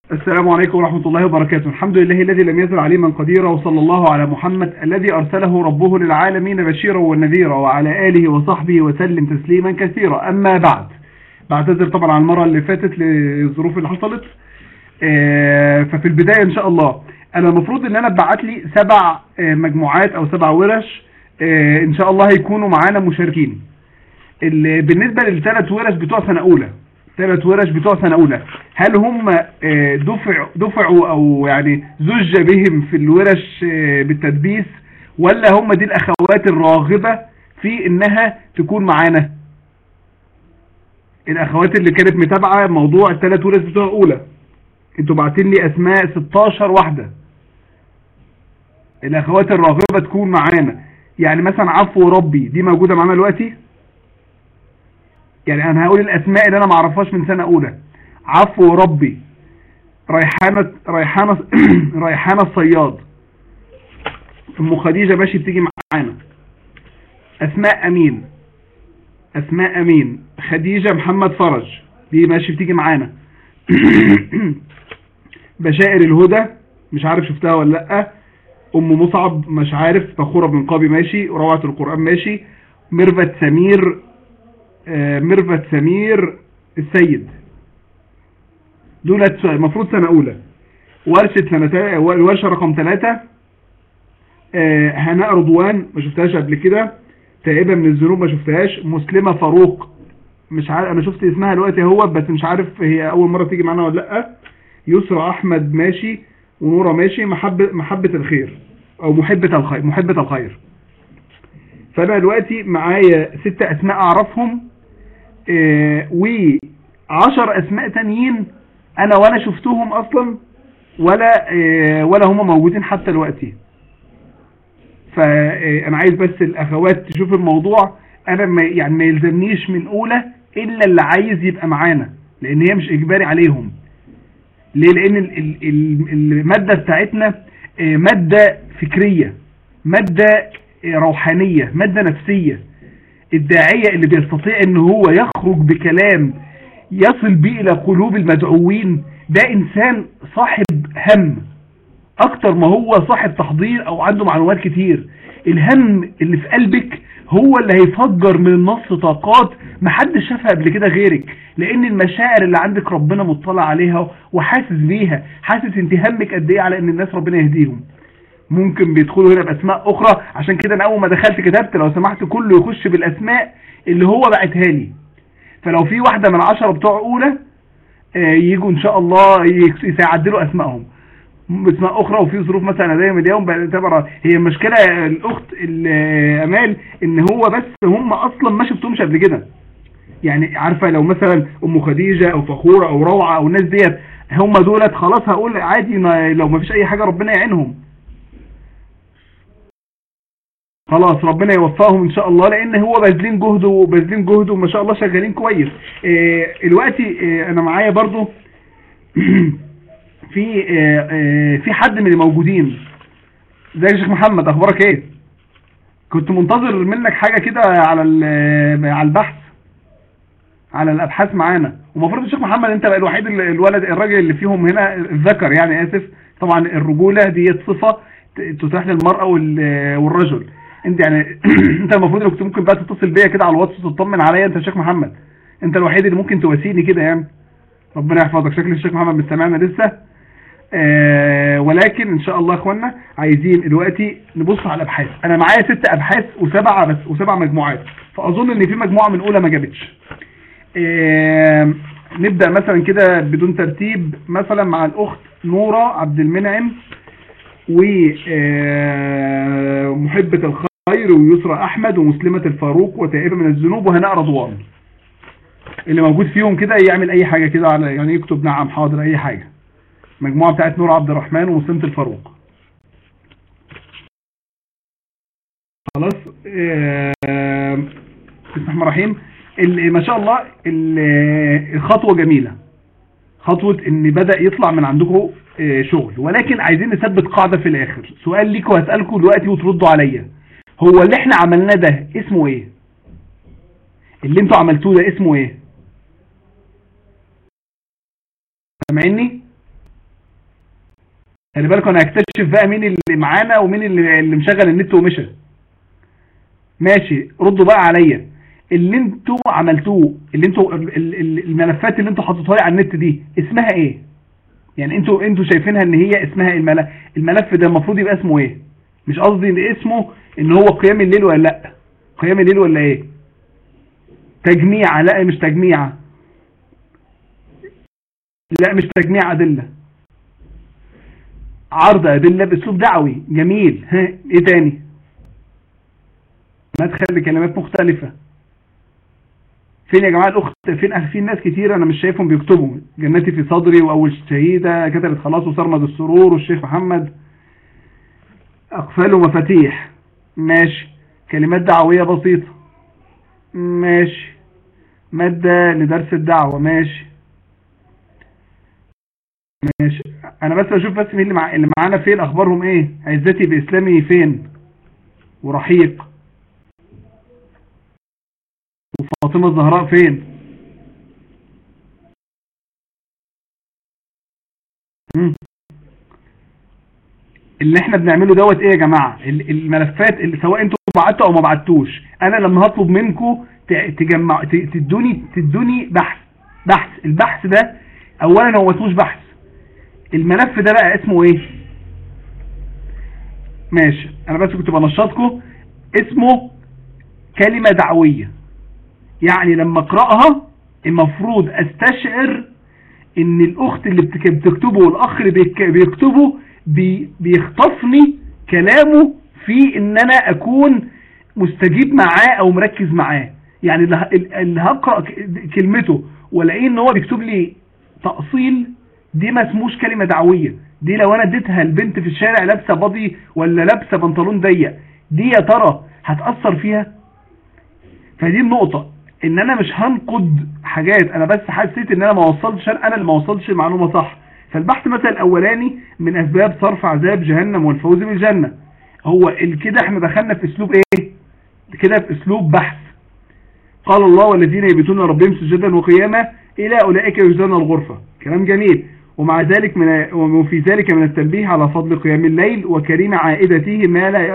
السلام عليكم ورحمة الله وبركاته الحمد لله الذي لم يزل عليما قديرا وصلى الله على محمد الذي أرسله ربه للعالمين بشيرا ونذيرا وعلى آله وصحبه وسلم تسليما كثيرا أما بعد بعتذر طبعا عن المرة اللي فاتت للظروف اللي حصلت آه، ففي البداية إن شاء الله أنا المفروض إن أنا اتبعت لي سبع آه، مجموعات أو سبع ورش آه، إن شاء الله هيكونوا معانا مشاركين ال- بالنسبة للثلاث ورش بتوع سنة أولى ثلاث ورش بتوع سنة أولى هل هم آه، دفع دفعوا أو يعني زج بهم في الورش آه، بالتدبيس ولا هم دي الأخوات الراغبة في إنها تكون معانا الأخوات اللي كانت متابعة موضوع الثلاث ورش بتوع أولى انتوا باعتين لي أسماء 16 واحدة الأخوات الراغبة تكون معانا يعني مثلا عفو ربي دي موجودة معانا دلوقتي يعني انا هقول الاسماء اللي انا ما اعرفهاش من سنه اولى عفو ربي ريحانه ريحانه ريحانه الصياد ام خديجه ماشي بتيجي معانا اسماء امين اسماء امين خديجه محمد فرج دي ماشي بتيجي معانا بشائر الهدى مش عارف شفتها ولا لا ام مصعب مش عارف فخوره بن قابي ماشي روعه القران ماشي ميرفت سمير آه، ميرفت سمير السيد دولت المفروض سنة أولى ورشة سنة تا- ورشة رقم ثلاثة آه، هناء رضوان ما شفتهاش قبل كده تائبة من الذنوب ما شفتهاش مسلمة فاروق مش عارف انا شفت اسمها دلوقتي هو بس مش عارف هي اول مرة تيجي معانا ولا لا يسرى احمد ماشي ونورة ماشي محبة محبة الخير او محبة الخير محبة الخير فانا دلوقتي معايا ست اسماء اعرفهم آه، وعشر اسماء تانيين انا ولا شفتهم اصلا ولا آه، ولا هم موجودين حتى دلوقتي فانا عايز بس الاخوات تشوف الموضوع انا ما يعني ما يلزمنيش من اولى الا اللي عايز يبقى معانا لان هي مش اجباري عليهم ليه لان ال- ال- ال- الماده بتاعتنا آه، ماده فكريه ماده آه، روحانيه ماده نفسيه الداعيه اللي بيستطيع ان هو يخرج بكلام يصل بيه الى قلوب المدعوين ده انسان صاحب هم اكتر ما هو صاحب تحضير او عنده معلومات كتير الهم اللي في قلبك هو اللي هيفجر من النص طاقات محدش شافها قبل كده غيرك لان المشاعر اللي عندك ربنا مطلع عليها وحاسس بيها حاسس انت همك قد ايه على ان الناس ربنا يهديهم ممكن بيدخلوا هنا باسماء اخرى عشان كده انا اول ما دخلت كتبت لو سمحت كله يخش بالاسماء اللي هو بعتها لي فلو في واحدة من عشرة بتوع اولى آه، يجوا ان شاء الله يس- يعدلوا اسمائهم اسماء اخرى وفي ظروف مثلا انا دايما اليوم بعتبر هي المشكله يا الاخت ال- امال ان هو بس هم اصلا ما شفتهمش قبل كده يعني عارفه لو مثلا ام خديجه او فخوره او روعه او الناس ديت هم دولت خلاص هقول عادي ما لو ما فيش اي حاجه ربنا يعينهم خلاص ربنا يوفقهم ان شاء الله لان هو باذلين جهد وباذلين جهد وما شاء الله شغالين كويس إيه دلوقتي إيه انا معايا برضو في آه، آه، في حد من الموجودين ازيك يا شيخ محمد اخبارك ايه كنت منتظر منك حاجه كده على ال- على البحث على الابحاث معانا ومفروض الشيخ محمد انت بقى الوحيد ال- الولد الراجل اللي فيهم هنا الذكر يعني اسف طبعا الرجوله دي صفه ت- تتاح للمراه وال- والرجل انت يعني انت المفروض لو كنت ممكن بقى تتصل بيا كده على الواتس وتطمن عليا انت يا شيخ محمد انت الوحيد اللي ممكن تواسيني كده يعني ربنا يحفظك شكل الشيخ محمد مش سامعنا لسه آه ولكن ان شاء الله يا اخوانا عايزين دلوقتي نبص على الابحاث انا معايا ست ابحاث وسبعه بس وسبع مجموعات فاظن ان في مجموعه من اولى ما جابتش آه نبدا مثلا كده بدون ترتيب مثلا مع الاخت نوره عبد المنعم ومحبه الخير ويسرى احمد ومسلمه الفاروق وتائبه من الذنوب وهناء رضوان اللي موجود فيهم كده يعمل اي حاجه كده على يعني يكتب نعم حاضر اي حاجه مجموعة بتاعت نور عبد الرحمن ومسلمة الفاروق خلاص آه، بسم الله الرحمن الرحيم ال- ما شاء الله ال- الخطوة جميلة خطوة ان بدأ يطلع من عندكم آه، شغل ولكن عايزين نثبت قاعدة في الاخر سؤال ليكوا هسألكم دلوقتي وتردوا عليا هو اللي احنا عملناه ده اسمه ايه اللي انتوا عملتوه ده اسمه ايه سامعيني خلي بالكم انا هكتشف بقى مين اللي معانا ومين اللي, اللي مشغل النت ومشى ماشي ردوا بقى عليا اللي انتوا عملتوه اللي انتوا الملفات اللي انتوا حطيتوها لي على النت دي اسمها ايه يعني انتوا انتوا شايفينها ان هي اسمها الملف الملف ده المفروض يبقى اسمه ايه مش قصدي ان اسمه ان هو قيام الليل ولا لا قيام الليل ولا ايه تجميع لا مش تجميع لا مش تجميع ادله عرض ادله باسلوب دعوي جميل ها ايه تاني مدخل لكلمات مختلفه فين يا جماعه الاخت فين في ناس كتير انا مش شايفهم بيكتبوا جنتي في صدري واول شهيده كتبت خلاص وصرمد السرور والشيخ محمد اقفال ومفاتيح ماشي كلمات دعويه بسيطه ماشي ماده لدرس الدعوه ماشي ماشي انا بس اشوف بس مين اللي, مع... اللي معانا فين اخبارهم ايه عزتي باسلامي فين ورحيق وفاطمة الزهراء فين مم. اللي احنا بنعمله دوت ايه يا جماعة الملفات اللي سواء انتوا بعتوا او ما بعتوش انا لما هطلب منكم تجمع تدوني تدوني بحث بحث البحث ده اولا هو اسموش بحث الملف ده بقى اسمه ايه ماشي انا بس كنت بنشطكم اسمه كلمة دعوية يعني لما اقرأها المفروض استشعر ان الاخت اللي بتكتبه والاخ اللي بيكتبه بيخطفني كلامه في ان انا اكون مستجيب معاه او مركز معاه يعني اللي هقرأ كلمته والاقيه ان هو بيكتب لي تأصيل دي ما اسموش كلمة دعوية دي لو انا اديتها البنت في الشارع لابسة بضي ولا لابسة بنطلون ضيق دي يا ترى هتأثر فيها فدي النقطة ان انا مش هنقد حاجات انا بس حسيت ان انا ما وصلتش انا اللي ما وصلتش المعلومة صح فالبحث مثلا الاولاني من اسباب صرف عذاب جهنم والفوز بالجنة هو كده احنا دخلنا في اسلوب ايه كده في اسلوب بحث قال الله والذين يبيتون ربهم سجدا وقياما الى اولئك يجزون الغرفة كلام جميل ومع ذلك من وفي ذلك من التنبيه على فضل قيام الليل وكريم عائدته ما لا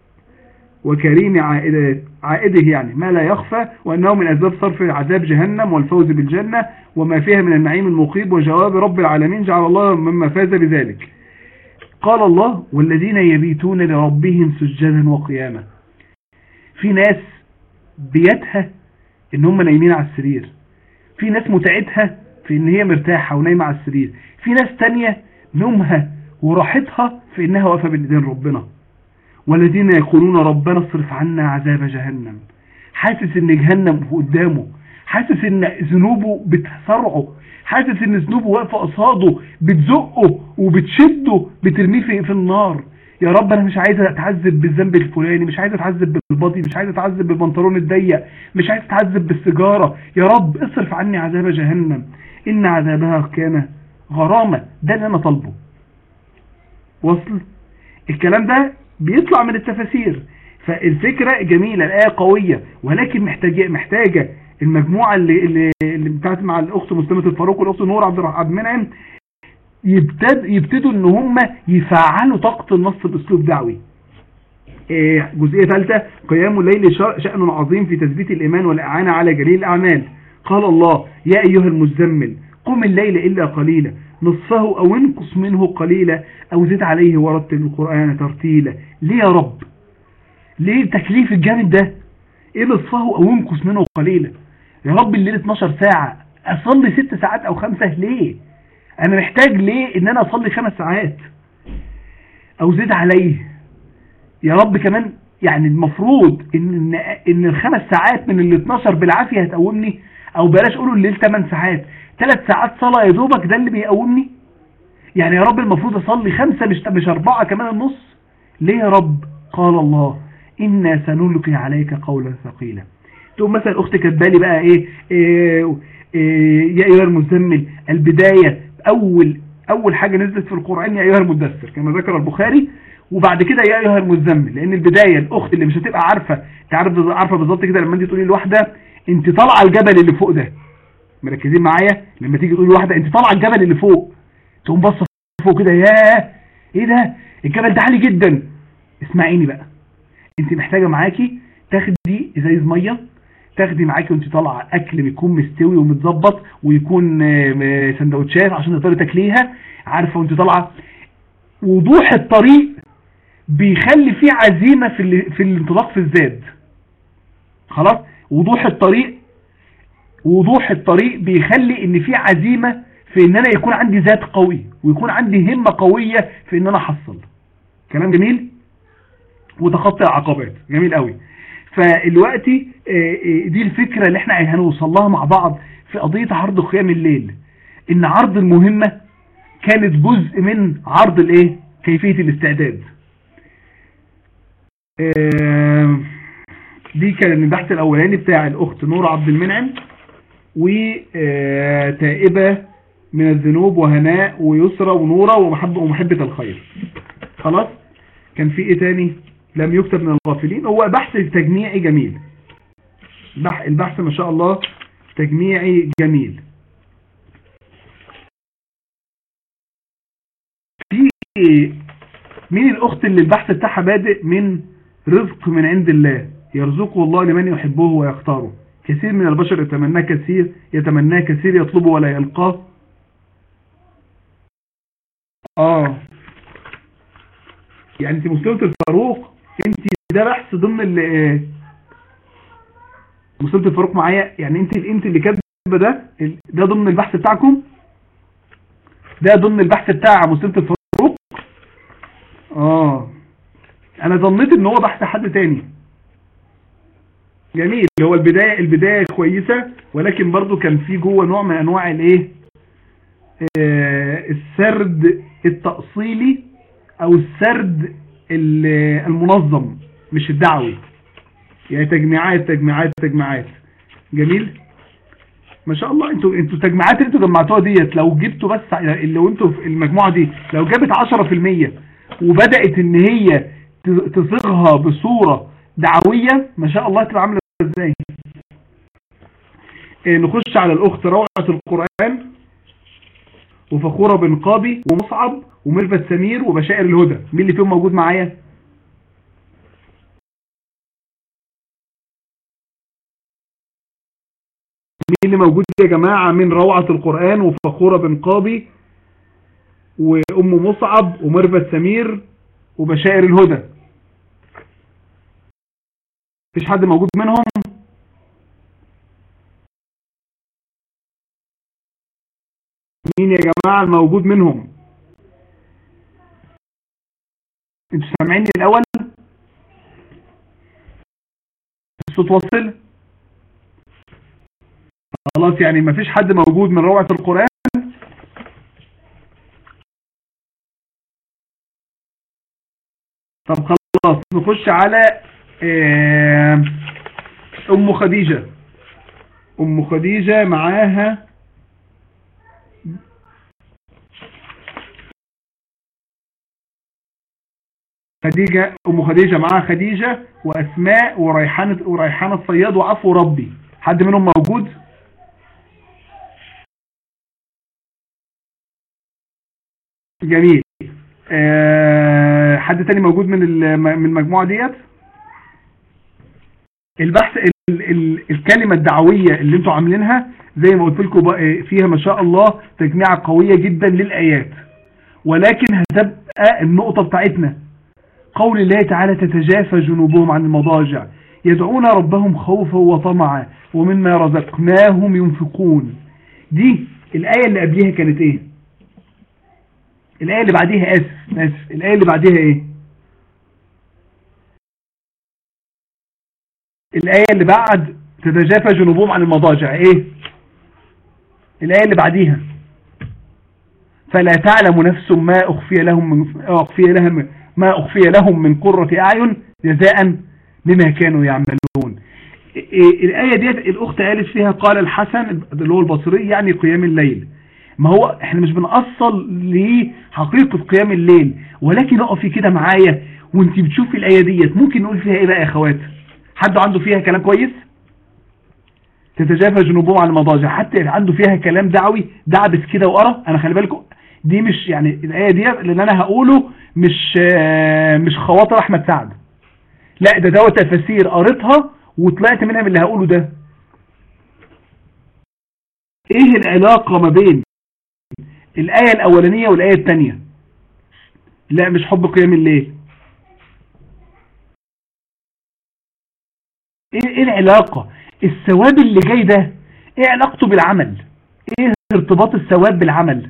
وكريم عائده, عائده يعني ما لا يخفى وأنه من أسباب صرف عذاب جهنم والفوز بالجنة وما فيها من النعيم المقيب وجواب رب العالمين جعل الله مما فاز بذلك قال الله والذين يبيتون لربهم سجدا وقياما في ناس بيتها ان هم نايمين على السرير في ناس متعتها في ان هي مرتاحة ونايمة على السرير في ناس تانية نومها وراحتها في انها واقفة بين ربنا والذين يقولون ربنا اصرف عنا عذاب جهنم حاسس ان جهنم قدامه حاسس ان ذنوبه بتسرعه حاسس ان ذنوبه واقفه قصاده بتزقه وبتشده بترميه في, في النار يا رب انا مش عايز اتعذب بالذنب الفلاني مش عايز اتعذب بالبطي مش عايز اتعذب بالبنطلون الضيق مش عايز اتعذب بالسيجاره يا رب اصرف عني عذاب جهنم ان عذابها كان غرامه ده اللي انا طالبه وصل الكلام ده بيطلع من التفاسير فالفكرة جميلة الآية قوية ولكن محتاجة, محتاجة المجموعة اللي, اللي, اللي بتاعت مع الأخت مسلمة الفاروق والأخت نور عبد عبد المنعم يبتد يبتدوا ان هم يفعلوا طاقة النص باسلوب دعوي إيه جزئية ثالثة قيام الليل شأن عظيم في تثبيت الإيمان والإعانة على جليل الأعمال قال الله يا أيها المزمل قم الليل إلا قليلا نصفه أو انقص منه قليلا أو زد عليه ورتل القرآن ترتيلا ليه يا رب ليه التكليف الجامد ده ايه نصفه أو انقص منه قليلا يا رب الليل 12 ساعة أصلي 6 ساعات أو 5 ليه أنا محتاج ليه إن أنا أصلي 5 ساعات أو زد عليه يا رب كمان يعني المفروض إن, إن الخمس ساعات من ال 12 بالعافية هتقومني أو بلاش قولوا الليل 8 ساعات ثلاث ساعات صلاة يا دوبك ده اللي بيقومني يعني يا رب المفروض اصلي خمسة مش مش اربعة كمان النص ليه يا رب قال الله إنا سنلقي عليك قولا ثقيلا تقوم مثلا اختي كاتبالي بقى ايه, إيه, إيه يا ايها المزمل البداية اول اول حاجة نزلت في القرآن يا ايها المدثر كما ذكر البخاري وبعد كده يا ايها المزمل لان البداية الاخت اللي مش هتبقى عارفة تعرف عارفة بالظبط كده لما انت تقولي لوحدة انت طالعه الجبل اللي فوق ده مركزين معايا لما تيجي تقول واحدة انت طالعه الجبل اللي فوق تقوم بصه فوق كده ياه ايه ده الجبل ده عالي جدا اسمعيني بقى انت محتاجة معاكي تاخدي ازايز مية تاخدي معاكي وانت طالعه اكل بيكون مستوي ومتظبط ويكون سندوتشات عشان تقدري تاكليها عارفه وانت طالعه وضوح الطريق بيخلي فيه عزيمه في في الانطلاق في الزاد خلاص وضوح الطريق وضوح الطريق بيخلي ان في عزيمه في ان انا يكون عندي ذات قوي ويكون عندي همه قويه في ان انا احصل كلام جميل وتخطي العقبات جميل قوي فالوقتي دي الفكرة اللي احنا هنوصل لها مع بعض في قضية عرض قيام الليل ان عرض المهمة كانت جزء من عرض الايه كيفية الاستعداد دي كان البحث الاولاني بتاع الاخت نور عبد المنعم وتائبة من الذنوب وهناء ويسرى ونورة ومحبة, ومحبة الخير خلاص كان في ايه تاني لم يكتب من الغافلين هو بحث تجميعي جميل البحث ما شاء الله تجميعي جميل في مين الأخت اللي البحث بتاعها بادئ من رزق من عند الله يرزقه الله لمن يحبه ويختاره كثير من البشر يتمناه كثير يتمناه كثير يطلبه ولا يلقاه اه يعني انت مسلمة الفاروق انت ده بحث ضمن اللي مسلمة الفاروق معايا يعني انت انت اللي كاتبه ده ده ضمن البحث بتاعكم ده ضمن البحث بتاع مسلمة الفاروق اه انا ظنيت ان هو بحث حد تاني جميل هو البداية البداية كويسة ولكن برضو كان في جوه نوع من انواع الايه آه السرد التأصيلي او السرد المنظم مش الدعوي يعني تجميعات تجميعات تجميعات جميل ما شاء الله انتوا انتوا التجميعات اللي انتوا جمعتوها ديت لو جبتوا بس لو انتوا في المجموعه دي لو جابت 10% وبدات ان هي تصيغها بصوره دعويه ما شاء الله تبقى عامله ازاي اه نخش على الاخت روعه القران وفخوره بن قابي ومصعب وميرفت سمير وبشائر الهدى مين اللي فيهم موجود معايا مين اللي موجود يا جماعة من روعة القرآن وفخورة بن قابي وأم مصعب وميرفت سمير وبشائر الهدى مفيش حد موجود منهم مين يا جماعة الموجود منهم انتوا سامعيني الاول الصوت واصل خلاص يعني مفيش حد موجود من روعة القرآن طب خلاص نخش على ام خديجة ام خديجة معاها خديجة ام خديجة معاها خديجة واسماء وريحانة وريحانة الصياد وعفو ربي حد منهم موجود جميل أه حد تاني موجود من من المجموعة ديت البحث ال ال الكلمة الدعوية اللي انتوا عاملينها زي ما قلت لكم فيها ما شاء الله تجميعة قوية جدا للآيات ولكن هتبقى النقطة بتاعتنا قول الله تعالى تتجافى جنوبهم عن المضاجع يدعون ربهم خوفا وطمعا ومما رزقناهم ينفقون دي الآية اللي قبليها كانت ايه الآية اللي بعديها آسف آسف الآية اللي بعديها ايه الآية اللي بعد تتجافى جنوبهم عن المضاجع ايه الآية اللي بعديها فلا تعلم نفس ما أخفي لهم من أخفي لهم ما أخفي لهم من قرة أعين جزاء بما كانوا يعملون الآية ديت الأخت قالت فيها قال الحسن اللي هو البصري يعني قيام الليل ما هو احنا مش بنأصل لحقيقة قيام الليل ولكن اقفي كده معايا وانت بتشوفي الآية ديت ممكن نقول فيها ايه بقى يا اخوات حد عنده فيها كلام كويس تتجافى جنوبهم عن المضاجع حتى عنده فيها كلام دعوي دعبس كده وقرا انا خلي بالكم دي مش يعني الايه دي اللي انا هقوله مش آه، مش خواطر احمد سعد لا ده دوت تفاسير قريتها وطلعت منها من اللي هقوله ده ايه العلاقة ما بين الآية الأولانية والآية الثانية لا مش حب قيام الليل ايه ايه العلاقة الثواب اللي جاي ده ايه علاقته بالعمل ايه ارتباط الثواب بالعمل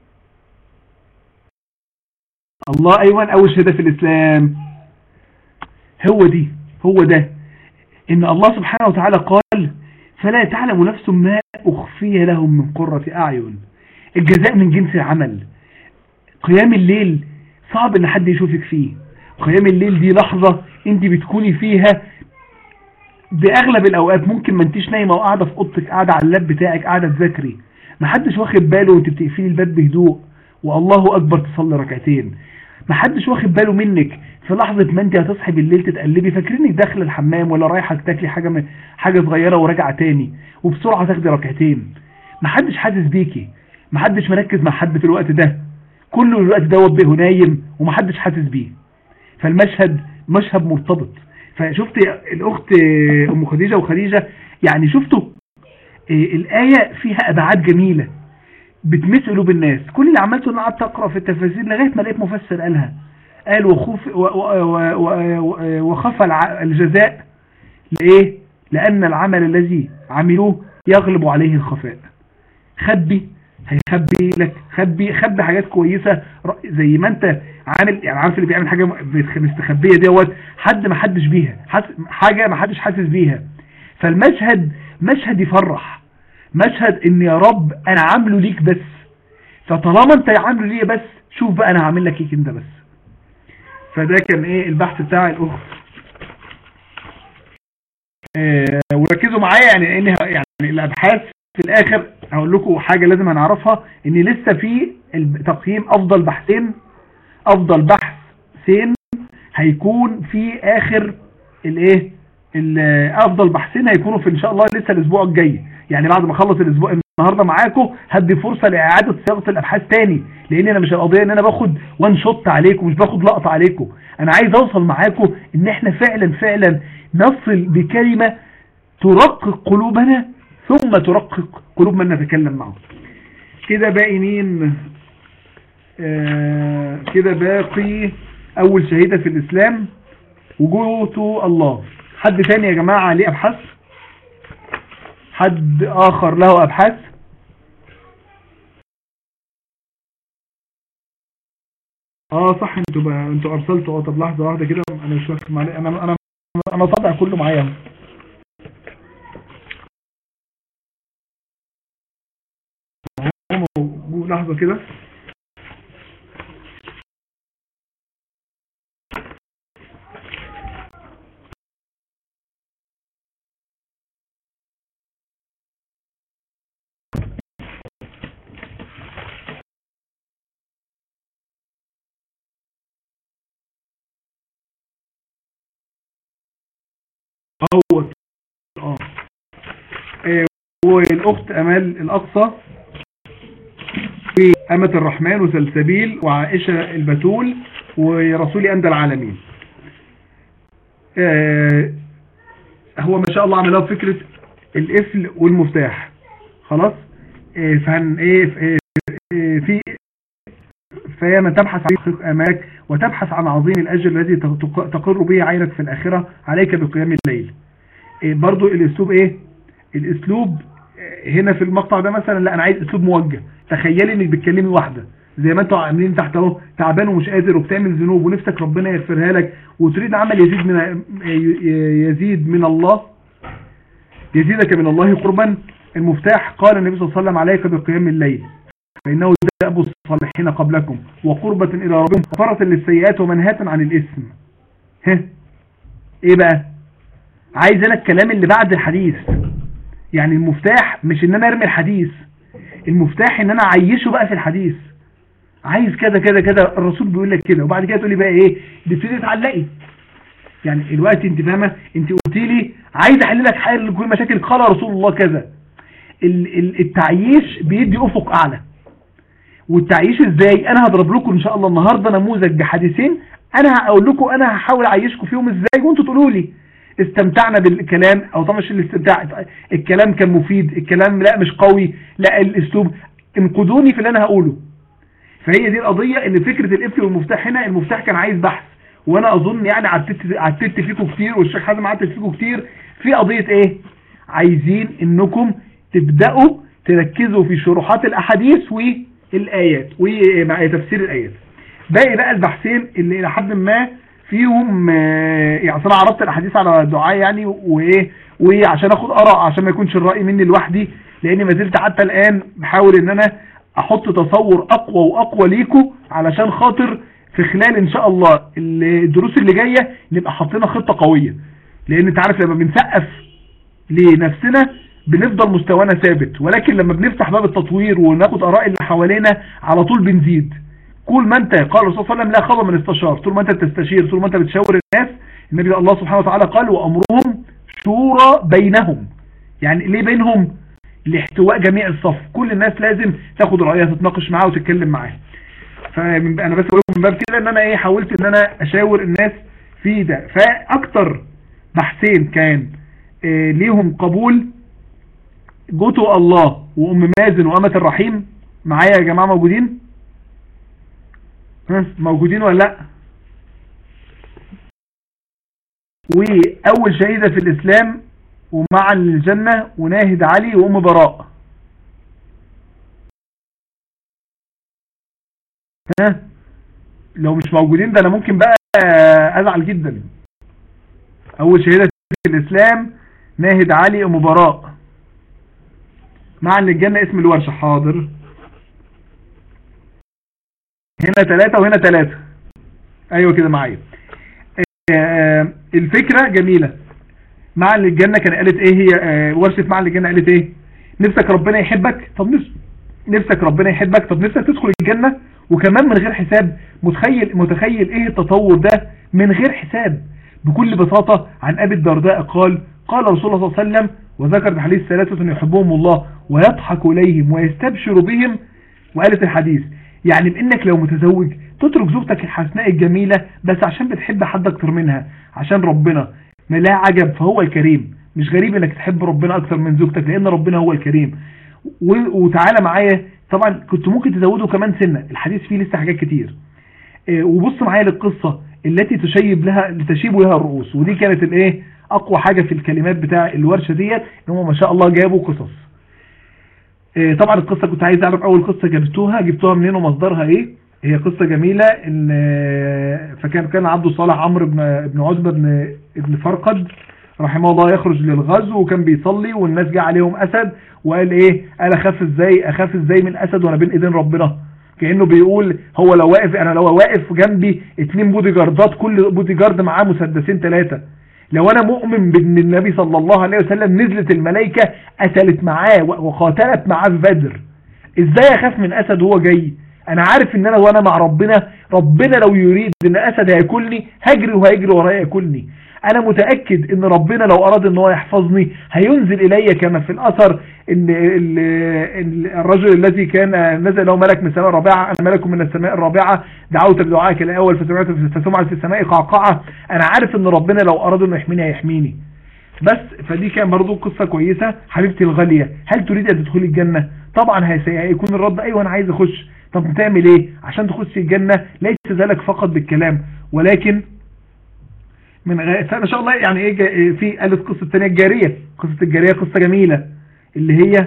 الله ايوان اول شهادة في الاسلام هو دي هو ده ان الله سبحانه وتعالى قال فلا تعلم نفس ما اخفي لهم من قرة اعين الجزاء من جنس العمل قيام الليل صعب ان حد يشوفك فيه قيام الليل دي لحظة انت بتكوني فيها باغلب الاوقات ممكن ما انتيش نايمه وقاعده في اوضتك قاعده على اللاب بتاعك قاعده تذاكري ما حدش واخد باله وانت بتقفلي الباب بهدوء والله اكبر تصلي ركعتين ما حدش واخد باله منك في لحظه ما انت هتصحي بالليل تتقلبي فاكرينك داخله الحمام ولا رايحه تاكلي حاجه من حاجه صغيره وراجعه تاني وبسرعه تاخدي ركعتين ما حدش حاسس بيكي ما حدش مركز مع حد في الوقت ده كله الوقت دوت به نايم وما حدش حاسس بيه فالمشهد مشهد مرتبط فشفت الاخت ام خديجه وخديجه يعني شفتوا إيه، الايه فيها ابعاد جميله بتمس قلوب الناس كل اللي عملته ان قعدت اقرا في التفاسير لغايه ما لقيت مفسر قالها قال وخوف و- و- و- و- وخف الع- الجزاء لايه لان العمل الذي عملوه يغلب عليه الخفاء خبي هيخبي لك خبي خبي حاجات كويسه ر- زي ما انت عامل يعني عارف اللي بيعمل حاجه متخ- مستخبيه دوت حد ما حدش بيها حس حاجه ما حدش حاسس بيها فالمشهد مشهد يفرح مشهد ان يا رب انا عامله ليك بس فطالما انت عامله ليا بس شوف بقى انا هعمل لك ايه انت بس فده كان ايه البحث بتاع الاخت آه، وركزوا معايا يعني ان يعني الابحاث في الاخر هقول لكم حاجه لازم هنعرفها ان لسه في الب- تقييم افضل بحثين افضل بحثين هيكون في اخر الايه ال- افضل بحثين هيكونوا في ان شاء الله لسه الاسبوع الجاي يعني بعد ما اخلص الاسبوع النهارده معاكم هدي فرصه لاعاده صياغه الابحاث تاني لان انا مش القضيه ان انا باخد وان شوت عليكم مش باخد لقطه عليكم انا عايز اوصل معاكم ان احنا فعلا فعلا نصل بكلمه ترقق قلوبنا ثم ترقق قلوب من نتكلم معه كده باقي مين آه كده باقي اول شهيدة في الاسلام وجوه الله حد تاني يا جماعة ليه ابحاث حد اخر له ابحاث اه صح انتوا بقى انتوا ارسلتوا اه طب لحظة واحدة كده انا مش واخد معلش انا انا انا طبع كله معايا اهو. موجود لحظة كده هو اه آه، والاخت امال الاقصى في أمة الرحمن وسلسبيل وعائشة البتول ورسول أندى العالمين آه، هو ما شاء الله عملها بفكرة القفل والمفتاح خلاص آه، فهن ايه آه، آه، في فهي من تبحث عن تحقيق اماك وتبحث عن عظيم الاجر الذي تق- تقر به عينك في الاخره عليك بقيام الليل إيه برضو الاسلوب ايه الاسلوب آه، هنا في المقطع ده مثلا لا انا عايز اسلوب موجه تخيلي انك بتكلمي واحده زي ما انتوا عاملين تحت اهو تعبان ومش قادر وبتعمل ذنوب ونفسك ربنا يغفرها لك وتريد عمل يزيد من يزيد من الله يزيدك من الله قربا المفتاح قال النبي صلى الله عليه وسلم عليك بقيام الليل فإنه دأب الصالحين قبلكم وقربة إلى ربهم وفرة للسيئات ومنهاة عن الإثم ها إيه بقى عايز أنا الكلام اللي بعد الحديث يعني المفتاح مش إن أنا أرمي الحديث المفتاح إن أنا أعيشه بقى في الحديث عايز كذا كذا كذا الرسول بيقول لك كده وبعد كده تقولي بقى إيه بتبتدي تعلقي يعني الوقت انت فاهمه انت قلت لي عايز احل لك حل لكل مشاكل قال رسول الله كذا ال- ال- التعييش بيدي افق اعلى والتعييش ازاي انا هضرب لكم ان شاء الله النهارده نموذج بحديثين انا هقول لكم انا هحاول اعيشكم فيهم ازاي وانتوا تقولوا لي استمتعنا بالكلام او طبعا مش الاستمتاع الكلام كان مفيد الكلام لا مش قوي لا الاسلوب انقذوني في اللي انا هقوله فهي دي القضية ان فكرة القفل والمفتاح هنا المفتاح كان عايز بحث وانا اظن يعني عدت عدت فيكم كتير والشيخ حازم عدت فيكم كتير في قضية ايه عايزين انكم تبدأوا تركزوا في شروحات الاحاديث والايات وتفسير الايات باقي بقى البحثين اللي الى حد ما فيهم يعني انا عرضت الاحاديث على الدعاء يعني وايه وعشان اخد اراء عشان ما يكونش الراي مني لوحدي لاني ما زلت حتى الان بحاول ان انا احط تصور اقوى واقوى ليكم علشان خاطر في خلال ان شاء الله الدروس اللي جاية نبقى حاطين خطة قوية لان انت عارف لما بنسقف لنفسنا بنفضل مستوانا ثابت ولكن لما بنفتح باب التطوير وناخد اراء اللي حوالينا على طول بنزيد كل ما انت قال الرسول صلى الله عليه وسلم لا خبر من استشار طول ما انت بتستشير طول ما انت بتشاور الناس النبي الله سبحانه وتعالى قال وامرهم شورى بينهم يعني ليه بينهم لاحتواء جميع الصف كل الناس لازم تاخد رأيها تتناقش معاه وتتكلم معاه فانا بس اقول من باب كده ان انا ايه حاولت ان انا اشاور الناس في ده فاكتر بحثين كان إيه ليهم قبول جوتو الله وام مازن وامة الرحيم معايا يا جماعة موجودين ها موجودين ولا لا واول شهيدة في الاسلام ومعا للجنة وناهد علي وام براء ها لو مش موجودين ده انا ممكن بقى ازعل جدا اول شهيدة في الاسلام ناهد علي ام براء معا للجنة اسم الورشة حاضر هنا ثلاثة وهنا ثلاثة ايوه كده معايا الفكرة جميلة مع الجنة كان قالت ايه هي آه ورشة مع الجنة قالت ايه نفسك ربنا يحبك طب نفس نفسك ربنا يحبك طب نفسك تدخل الجنة وكمان من غير حساب متخيل متخيل ايه التطور ده من غير حساب بكل بساطة عن ابي الدرداء قال قال رسول الله صلى الله عليه وسلم وذكر بحديث ثلاثة يحبهم الله ويضحك إليهم ويستبشر بهم وقالت الحديث يعني بانك لو متزوج تترك زوجتك الحسناء الجميلة بس عشان بتحب حد اكتر منها عشان ربنا ما لا عجب فهو الكريم مش غريب انك تحب ربنا اكتر من زوجتك لان ربنا هو الكريم وتعالى معايا طبعا كنت ممكن تزوده كمان سنة الحديث فيه لسه حاجات كتير وبص معايا للقصة التي تشيب لها تشيب لها الرؤوس ودي كانت الايه اقوى حاجة في الكلمات بتاع الورشة ديت ان هم ما شاء الله جابوا قصص طبعا القصة كنت عايز اعرف اول قصة جبتوها جبتوها منين ومصدرها ايه هي قصة جميلة ان فكان كان عبد الصالح عمرو بن ابن عتبة بن ابن فرقد رحمه الله يخرج للغزو وكان بيصلي والناس جاء عليهم اسد وقال ايه قال اخاف ازاي اخاف ازاي من اسد وانا بين ايدين ربنا كانه بيقول هو لو واقف انا لو واقف جنبي اتنين بودي جاردات كل بودي جارد معاه مسدسين ثلاثه لو انا مؤمن بان النبي صلى الله عليه وسلم نزلت الملائكه قتلت معاه وقاتلت معاه في بدر ازاي اخاف من اسد وهو جاي انا عارف ان انا وانا مع ربنا ربنا لو يريد ان اسد هياكلني هجري وهيجري ورايا ياكلني انا متأكد ان ربنا لو اراد ان هو يحفظني هينزل الي كما في الاثر ان الرجل الذي كان نزل له ملك من السماء الرابعة انا ملك من السماء الرابعة دعوت بدعائك الاول فسمعت فسمعت في السماء قعقعة انا عارف ان ربنا لو اراد انه يحميني هيحميني بس فدي كان برضو قصة كويسة حبيبتي الغالية هل تريد ان تدخلي الجنة طبعا هيكون الرد ايوه انا عايز اخش طب تعمل ايه عشان تخش الجنة ليس ذلك فقط بالكلام ولكن من غير فان شاء الله يعني ايه في قالت قصة الثانيه الجارية قصة الجارية قصة جميلة اللي هي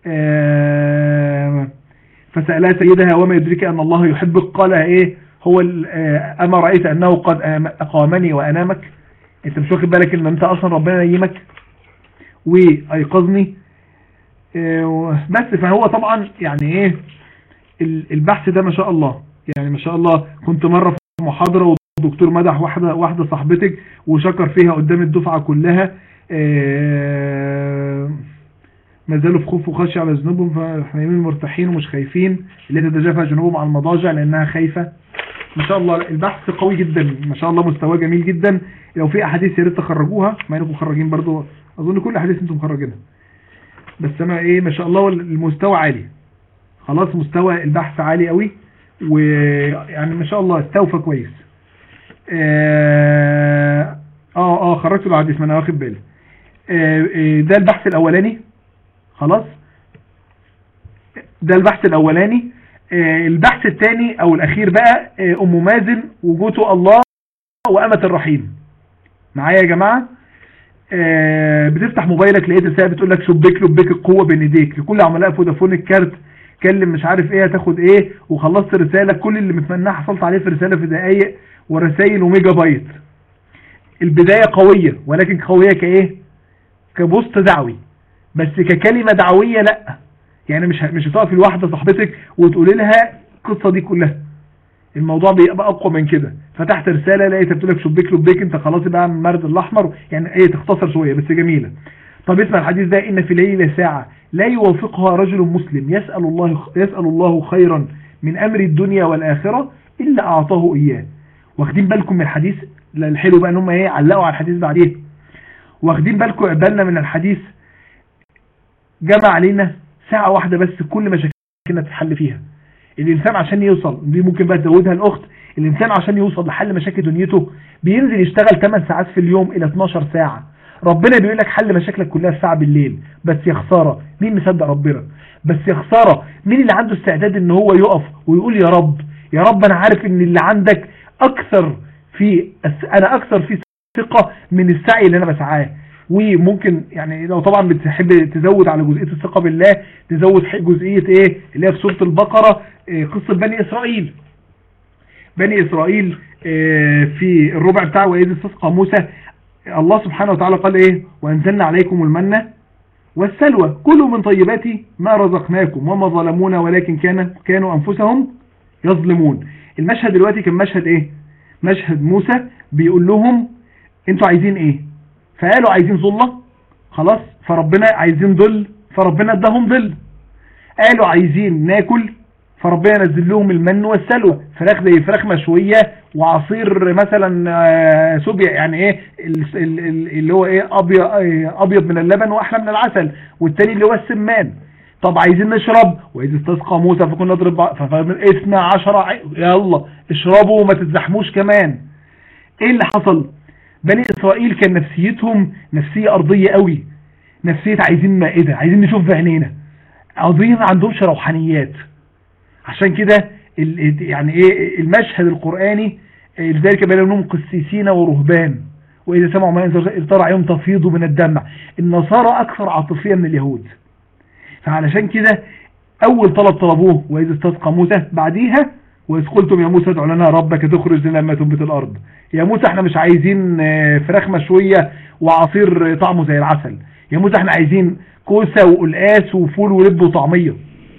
آه فسألها سيدها وما يدرك ان الله يحبك قال ايه هو اما رأيت انه قد اقامني وانامك انت مش واخد بالك ان انت اصلا ربنا نيمك وايقظني آه بس فهو طبعا يعني ايه البحث ده ما شاء الله يعني ما شاء الله كنت مرة في محاضرة والدكتور مدح واحدة, واحدة صاحبتك وشكر فيها قدام الدفعة كلها ما زالوا في خوف وخشي على ذنوبهم فحنيمين مرتاحين ومش خايفين اللي تتجافى جنوبهم على المضاجع لانها خايفة ما شاء الله البحث قوي جدا ما شاء الله مستواه جميل جدا لو في احاديث يا ريت تخرجوها ما انكم مخرجين برضو اظن كل احاديث انتم مخرجينها بس انا ايه ما شاء الله المستوى عالي خلاص مستوى البحث عالي قوي ويعني ما شاء الله استوفى كويس اه اه, آه خرجت الحديث ما انا واخد بالي آه آه ده البحث الاولاني خلاص ده البحث الاولاني آه البحث الثاني او الاخير بقى آه ام مازن وجوته الله وامة الرحيم معايا يا جماعة آه بتفتح موبايلك لقيت رسالة بتقول لك شبيك لبيك القوة بين ايديك لكل عملاء فودافون الكارت كلم مش عارف ايه هتاخد ايه وخلصت رسالة كل اللي متمناه حصلت عليه في رسالة في دقايق ورسائل وميجا بايت البداية قوية ولكن قوية كايه كبوست دعوي بس ككلمة دعوية لا يعني مش مش هتقف لواحدة صاحبتك وتقول لها القصة دي كلها الموضوع بيبقى اقوى من كده فتحت رسالة لقيت بتقول لك شبيك لبيك انت خلاص بقى من المرد الاحمر يعني ايه تختصر شوية بس جميلة طب اسمع الحديث ده ان في ليلة ساعة لا يوافقها رجل مسلم يسأل الله يسأل الله خيرا من امر الدنيا والاخرة الا اعطاه اياه واخدين بالكم من الحديث الحلو بقى ان هم ايه علقوا على الحديث بعديه واخدين بالكم عبالنا من الحديث جمع علينا ساعة واحدة بس كل مشاكلنا تتحل فيها الانسان عشان يوصل دي ممكن بقى تزودها الاخت الانسان عشان يوصل لحل مشاكل دنيته بينزل يشتغل 8 ساعات في اليوم الى 12 ساعة ربنا بيقول لك حل مشاكلك كلها الساعة بالليل بس يا خسارة مين مصدق ربنا بس يا خسارة مين اللي عنده استعداد ان هو يقف ويقول يا رب يا رب انا عارف ان اللي عندك اكثر في انا اكثر في ثقة من السعي اللي انا بسعاه وممكن يعني لو طبعا بتحب تزود على جزئية الثقة بالله تزود جزئية ايه اللي هي في سورة البقرة إيه قصة بني اسرائيل بني اسرائيل إيه في الربع بتاع واذ استسقى موسى الله سبحانه وتعالى قال ايه وانزلنا عليكم المنة والسلوى كلوا من طيبات ما رزقناكم وما ظلمونا ولكن كان كانوا انفسهم يظلمون المشهد دلوقتي كان مشهد ايه مشهد موسى بيقول لهم انتوا عايزين ايه فقالوا عايزين ظلة خلاص فربنا عايزين ظل فربنا اداهم ظل قالوا عايزين ناكل فربنا نزل لهم المن والسلوى فراخ زي فراخ مشوية وعصير مثلا سوبيا يعني ايه اللي هو ايه ابيض ابيض من اللبن واحلى من العسل والتاني اللي هو السمان طب عايزين نشرب واذا استسقى موسى فكنا نضرب اثنى عشر يلا اشربوا وما تتزحموش كمان ايه اللي حصل بني اسرائيل كان نفسيتهم نفسية ارضية قوي نفسية عايزين مائدة عايزين نشوف بعينينا عايزين ما عندهمش روحانيات عشان كده يعني ايه المشهد القرآني لذلك بقى لهم قسيسين ورهبان واذا سمعوا ما ينزل ترى عيون تفيض من الدمع النصارى اكثر عاطفية من اليهود فعلشان كده اول طلب طلبوه واذا استسقى موسى بعديها واذ قلتم يا موسى ادع لنا ربك تخرج لنا ما تنبت الارض يا موسى احنا مش عايزين فراخ مشوية وعصير طعمه زي العسل يا موسى احنا عايزين كوسة وقلقاس وفول ولب وطعمية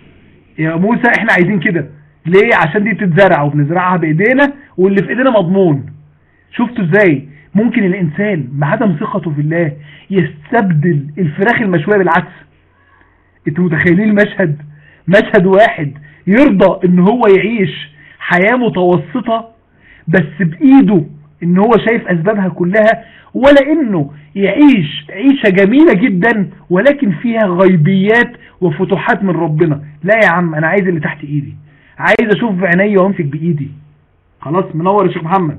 يا موسى احنا عايزين كده ليه عشان دي بتتزرع وبنزرعها بايدينا واللي في ايدينا مضمون شفتوا ازاي ممكن الانسان بعدم ثقته في الله يستبدل الفراخ المشوية بالعدس انتوا متخيلين المشهد مشهد واحد يرضى ان هو يعيش حياة متوسطة بس بايده ان هو شايف اسبابها كلها ولا انه يعيش عيشة جميلة جدا ولكن فيها غيبيات وفتوحات من ربنا لا يا عم انا عايز اللي تحت ايدي عايز اشوف بعيني وامسك بايدي خلاص منور يا شيخ محمد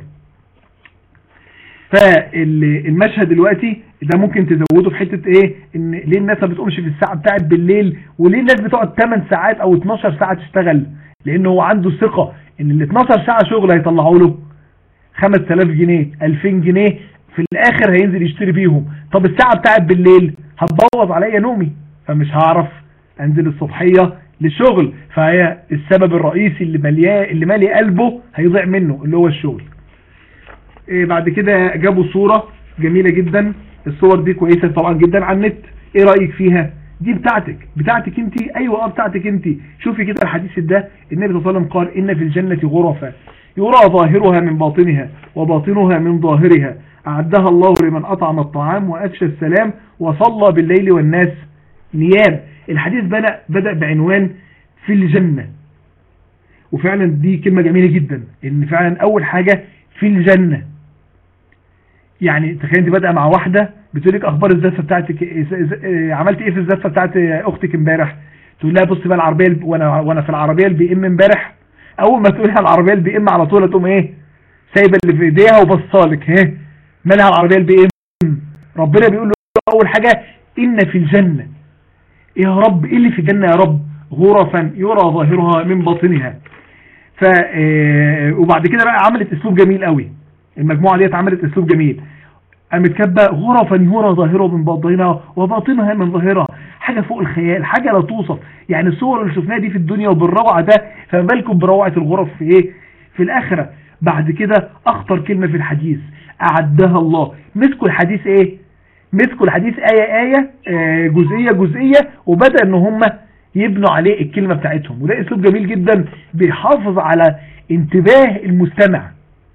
فالمشهد دلوقتي ده ممكن تزوده في حتة ايه ان ليه الناس ما بتقومش في الساعة بتاعت بالليل وليه الناس بتقعد 8 ساعات او 12 ساعة تشتغل لانه هو عنده ثقة ان ال 12 ساعة شغل هيطلعوا له 5000 جنيه 2000 جنيه في الاخر هينزل يشتري بيهم طب الساعة بتاعت بالليل هتبوظ عليا نومي فمش هعرف انزل الصبحية للشغل فهي السبب الرئيسي اللي ملياه اللي مالي قلبه هيضيع منه اللي هو الشغل إيه بعد كده جابوا صورة جميلة جدا الصور دي كويسة طبعا جدا على النت ايه رأيك فيها دي بتاعتك بتاعتك انت ايوه اه بتاعتك انت شوفي كده الحديث ده النبي صلى الله عليه وسلم قال ان في الجنة غرفة يرى ظاهرها من باطنها وباطنها من ظاهرها أعدها الله لمن أطعم الطعام وأفشى السلام وصلى بالليل والناس نيام الحديث بدأ, بدأ بعنوان في الجنة وفعلا دي كلمة جميلة جدا ان فعلا اول حاجة في الجنة يعني تخيل انت بدأ مع واحدة بتقول لك اخبار الزفة بتاعتك عملت ايه في الزفة بتاعت اختك امبارح تقول لها بص بقى العربيه الب... وانا وانا في العربيه البي ام امبارح اول ما تقول لها العربيه البي ام على طول تقوم ايه سايبه اللي في ايديها وبصالك ايه مالها العربيه البي ام ربنا بيقول له اول حاجه ان في الجنه إيه يا رب ايه اللي في الجنه يا رب غرفا يرى ظاهرها من باطنها ف آه، وبعد كده بقى عملت اسلوب جميل قوي المجموعه ديت عملت اسلوب جميل قامت كاتبه غرفا يرى ظاهرها من باطنها وباطنها من ظاهرها حاجه فوق الخيال حاجه لا توصف يعني الصور اللي شفناها دي في الدنيا وبالروعه ده فما بالكم بروعه الغرف في ايه في الاخره بعد كده اخطر كلمه في الحديث اعدها الله مسكوا الحديث ايه مسكوا الحديث آية آية آه، جزئية جزئية وبدأ ان هم يبنوا عليه الكلمة بتاعتهم وده اسلوب جميل جدا بيحافظ على انتباه المستمع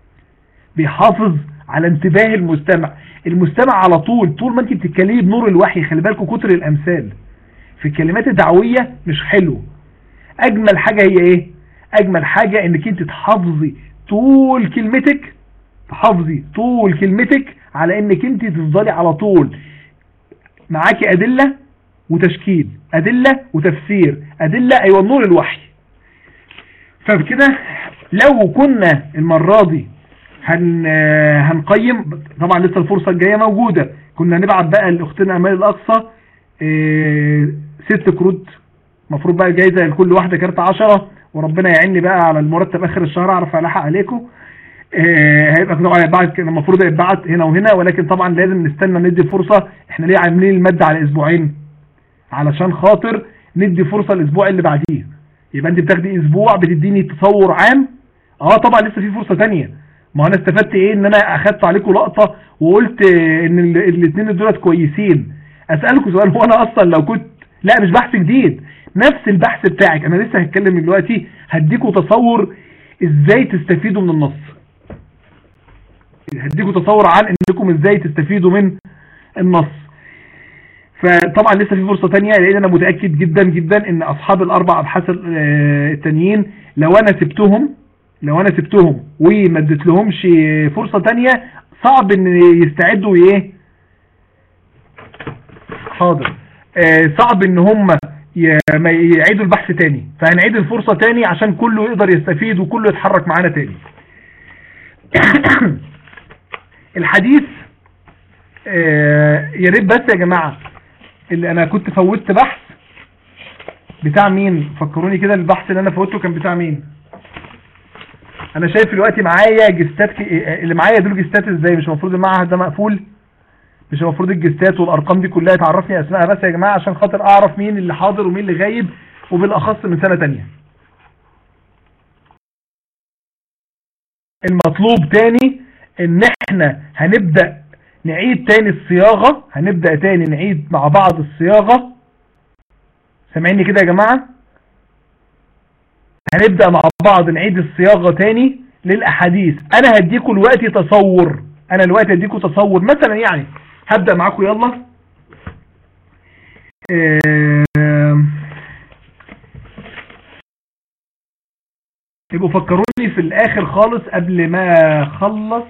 بيحافظ على انتباه المستمع المستمع على طول طول ما انت بتتكلمي بنور الوحي خلي بالكم كتر الامثال في الكلمات الدعوية مش حلو اجمل حاجة هي ايه اجمل حاجة انك انت تحافظي طول كلمتك تحافظي طول كلمتك على انك انت تفضلي على طول معاكي ادلة وتشكيل ادلة وتفسير ادلة ايوه نور الوحي فبكده لو كنا المرة دي هن هنقيم طبعا لسه الفرصة الجاية موجودة كنا نبعت بقى لاختنا امال الاقصى اه ست كروت المفروض بقى جايزة لكل واحدة كارت عشرة وربنا يعيني بقى على المرتب اخر الشهر اعرف الحق عليكم آه، هيبقى طبعا يتبعت كده المفروض يتبعت هنا وهنا ولكن طبعا لازم نستنى ندي فرصة احنا ليه عاملين المادة على اسبوعين علشان خاطر ندي فرصة الاسبوع اللي بعديه يبقى انت بتاخدي اسبوع بتديني تصور عام اه طبعا لسه في فرصة تانية ما انا استفدت ايه ان انا اخدت عليكم لقطة وقلت آه، ان ال- الاتنين دولت كويسين اسألكم سؤال هو انا اصلا لو كنت لا مش بحث جديد نفس البحث بتاعك انا لسه هتكلم دلوقتي هديكوا تصور ازاي تستفيدوا من النص هديكوا تصور عن انكم ازاي تستفيدوا من النص فطبعا لسه في فرصة تانية لان انا متأكد جدا جدا ان اصحاب الاربع ابحاث ال- آه، التانيين لو انا سبتهم لو انا سبتهم وما اديت لهمش فرصة تانية صعب ان يستعدوا ايه حاضر آه، صعب ان هم ي- ما يعيدوا البحث تاني فهنعيد الفرصة تاني عشان كله يقدر يستفيد وكله يتحرك معانا تاني الحديث آه، يا ريت بس يا جماعة اللي انا كنت فوتت بحث بتاع مين فكروني كده البحث اللي انا فوتته كان بتاع مين انا شايف دلوقتي معايا جستات ك- آه، اللي معايا دول جستات ازاي مش المفروض المعهد ده مقفول مش المفروض الجستات والارقام دي كلها تعرفني اسمائها بس يا جماعة عشان خاطر اعرف مين اللي حاضر ومين اللي غايب وبالاخص من سنة تانية المطلوب تاني ان احنا هنبدأ نعيد تاني الصياغة هنبدأ تاني نعيد مع بعض الصياغة سامعيني كده يا جماعة هنبدأ مع بعض نعيد الصياغة تاني للأحاديث أنا هديكوا الوقت تصور أنا الوقت هديكوا تصور مثلا يعني هبدأ معاكم يلا آم، يبقوا فكروني في الآخر خالص قبل ما أخلص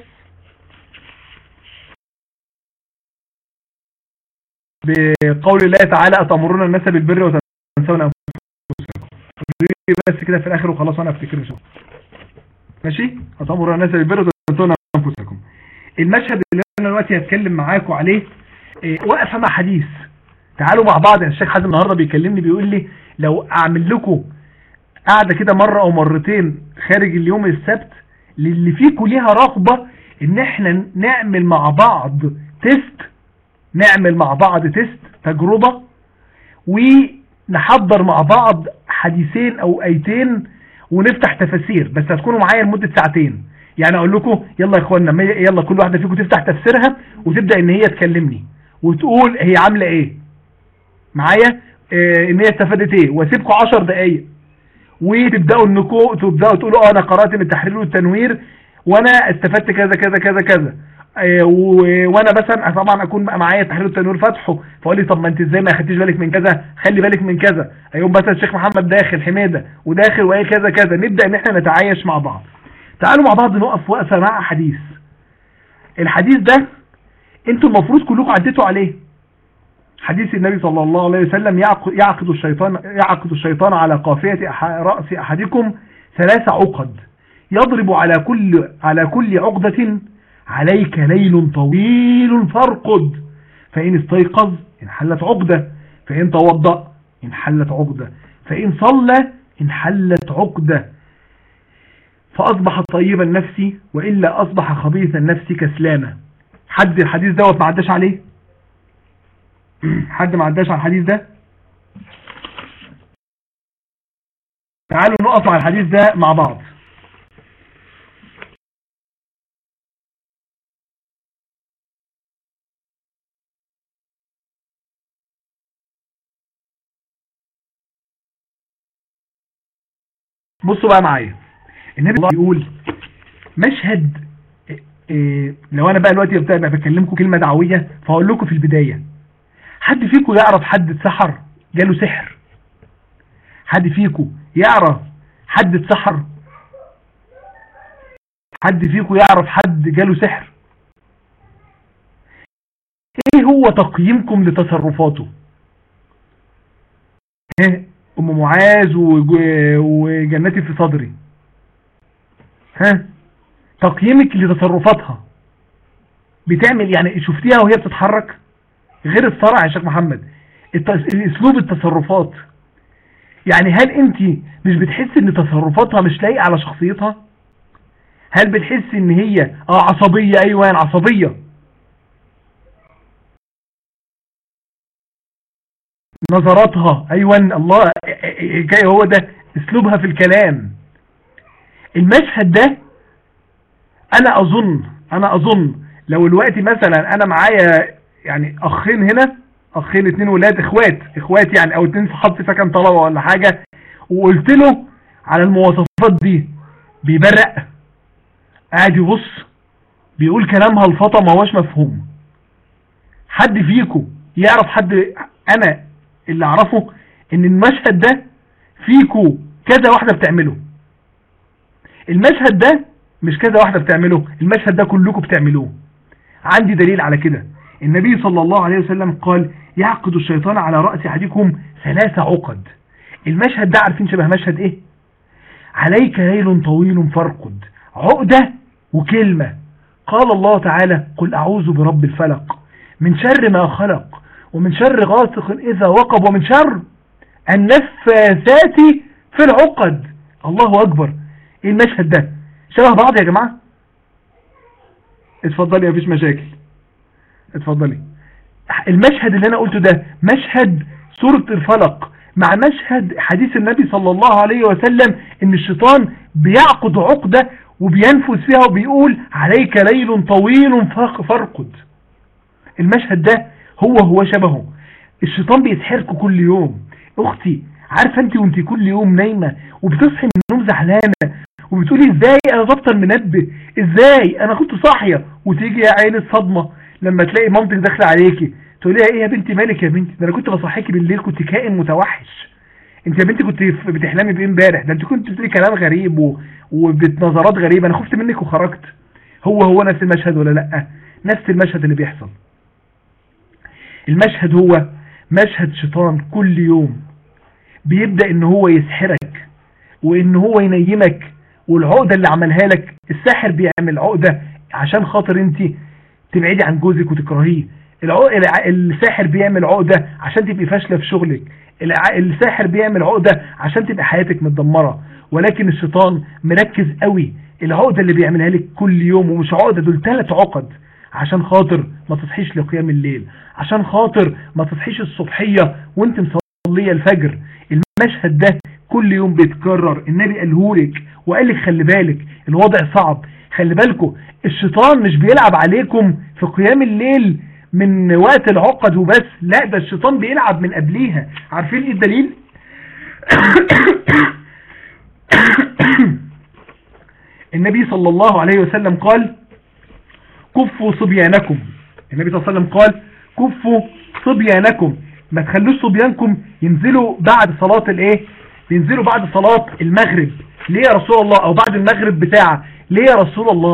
بقول الله تعالى أتأمرون الناس بالبر وتنسون أنفسكم قولوا لي بس كده في الآخر وخلاص وأنا أفتكر مش ماشي أتأمرون الناس بالبر وتنسون أنفسكم المشهد اللي أنا دلوقتي هتكلم معاكم عليه إيه، واقفة مع حديث تعالوا مع بعض يعني الشيخ حازم النهارده بيكلمني بيقول لي لو أعمل لكم قاعدة كده مرة أو مرتين خارج اليوم السبت للي فيكم ليها رغبة إن إحنا نعمل مع بعض تيست نعمل مع بعض تيست تجربة ونحضر مع بعض حديثين او ايتين ونفتح تفاسير بس هتكونوا معايا لمدة ساعتين يعني اقول لكم يلا يا اخوانا ما- يلا كل واحدة فيكم تفتح تفسيرها وتبدأ ان هي تكلمني وتقول هي عاملة ايه معايا اه ان هي استفادت ايه واسيبكم عشر دقايق وتبداوا انكم تبداوا تقولوا اه انا قرات من التحرير والتنوير وانا استفدت كذا كذا كذا كذا آه، و- وانا مثلا طبعا اكون بقى معايا التحرير والتنوير فاتحه فاقول لي طب ما انت ازاي ما خدتيش بالك من كذا خلي بالك من كذا ايوم مثلا الشيخ محمد داخل حماده وداخل وقال كذا كذا نبدا ان احنا نتعايش مع بعض تعالوا مع بعض نقف وقفه مع حديث الحديث ده انتوا المفروض كلكم عديتوا عليه حديث النبي صلى الله عليه وسلم يعقد الشيطان يعقد الشيطان على قافية رأس أحدكم ثلاث عقد يضرب على كل على كل عقدة عليك ليل طويل فارقد فإن استيقظ انحلت عقدة فإن توضأ انحلت عقدة فإن صلى انحلت عقدة فأصبح طيب النفس وإلا أصبح خبيث النفس كسلامة حد الحديث دوت ما عداش عليه حد ما عداش على الحديث ده تعالوا نقف على الحديث ده مع بعض بصوا بقى معايا النبي الله بيقول مشهد إيه لو انا بقى دلوقتي بقى بكلمكم كلمة دعوية فهقول لكم في البداية حد فيكم يعرف حد اتسحر جاله سحر حد فيكم يعرف حد اتسحر حد فيكم يعرف حد جاله سحر ايه هو تقييمكم لتصرفاته ام معاذ وجنتي في صدري ها تقييمك لتصرفاتها بتعمل يعني شفتيها وهي بتتحرك غير الصرع يا شيخ محمد اسلوب التصرفات يعني هل انت مش بتحس ان تصرفاتها مش لايقه على شخصيتها هل بتحس ان هي اه عصبيه ايوه يعني عصبيه نظراتها ايوه الله جاي هو ده اسلوبها في الكلام المشهد ده انا اظن انا اظن لو الوقت مثلا انا معايا يعني اخين هنا اخين اتنين ولاد اخوات اخوات يعني او اتنين صحاب في سكن طلبة ولا حاجة وقلت له على المواصفات دي بيبرق قاعد يبص بيقول كلام هلفطة ما هوش مفهوم حد فيكم يعرف حد انا اللي اعرفه ان المشهد ده فيكو كذا واحدة بتعمله المشهد ده مش كذا واحدة بتعمله المشهد ده كلكم بتعملوه عندي دليل على كده النبي صلى الله عليه وسلم قال يعقد الشيطان على رأس أحدكم ثلاث عقد المشهد ده عارفين شبه مشهد ايه عليك ليل طويل فارقد عقدة وكلمة قال الله تعالى قل أعوذ برب الفلق من شر ما خلق ومن شر غاسق إذا وقب ومن شر النفاثات في العقد الله أكبر ايه المشهد ده شبه بعض يا جماعة اتفضلي مفيش مشاكل اتفضلي المشهد اللي انا قلته ده مشهد سورة الفلق مع مشهد حديث النبي صلى الله عليه وسلم ان الشيطان بيعقد عقدة وبينفذ فيها وبيقول عليك ليل طويل فارقد المشهد ده هو هو شبهه الشيطان بيسحركم كل يوم اختي عارفة انت وانت كل يوم نايمة وبتصحي من النوم زعلانة وبتقولي ازاي انا ظبط المنبه ازاي انا كنت صاحية وتيجي يا عين الصدمة لما تلاقي مامتك داخله عليكي تقول لها ايه يا بنتي مالك يا بنتي ده انا كنت بصحيكي بالليل كنت كائن متوحش انت يا بنتي كنت بتحلمي بايه امبارح ده انت كنت بتقولي كلام غريب و... وبنظرات غريبه انا خفت منك وخرجت هو هو نفس المشهد ولا لا نفس المشهد اللي بيحصل المشهد هو مشهد شيطان كل يوم بيبدأ ان هو يسحرك وان هو ينيمك والعقدة اللي عملها لك الساحر بيعمل عقدة عشان خاطر انت تبعدي عن جوزك وتكرهيه الساحر بيعمل عقدة عشان تبقي فاشلة في شغلك الساحر بيعمل عقدة عشان تبقى حياتك متدمرة ولكن الشيطان مركز قوي العقدة اللي بيعملها لك كل يوم ومش عقدة دول ثلاث عقد عشان خاطر ما تصحيش لقيام الليل عشان خاطر ما تصحيش الصبحية وانت مصلية الفجر المشهد ده كل يوم بيتكرر النبي قالهولك وقال لك خلي بالك الوضع صعب خلي بالكم الشيطان مش بيلعب عليكم في قيام الليل من وقت العقد وبس لا ده الشيطان بيلعب من قبليها عارفين ايه الدليل النبي صلى الله عليه وسلم قال كفوا صبيانكم النبي صلى الله عليه وسلم قال كفوا صبيانكم ما تخلوش صبيانكم ينزلوا بعد صلاة الايه ينزلوا بعد صلاة المغرب ليه يا رسول الله او بعد المغرب بتاعه ليه يا رسول الله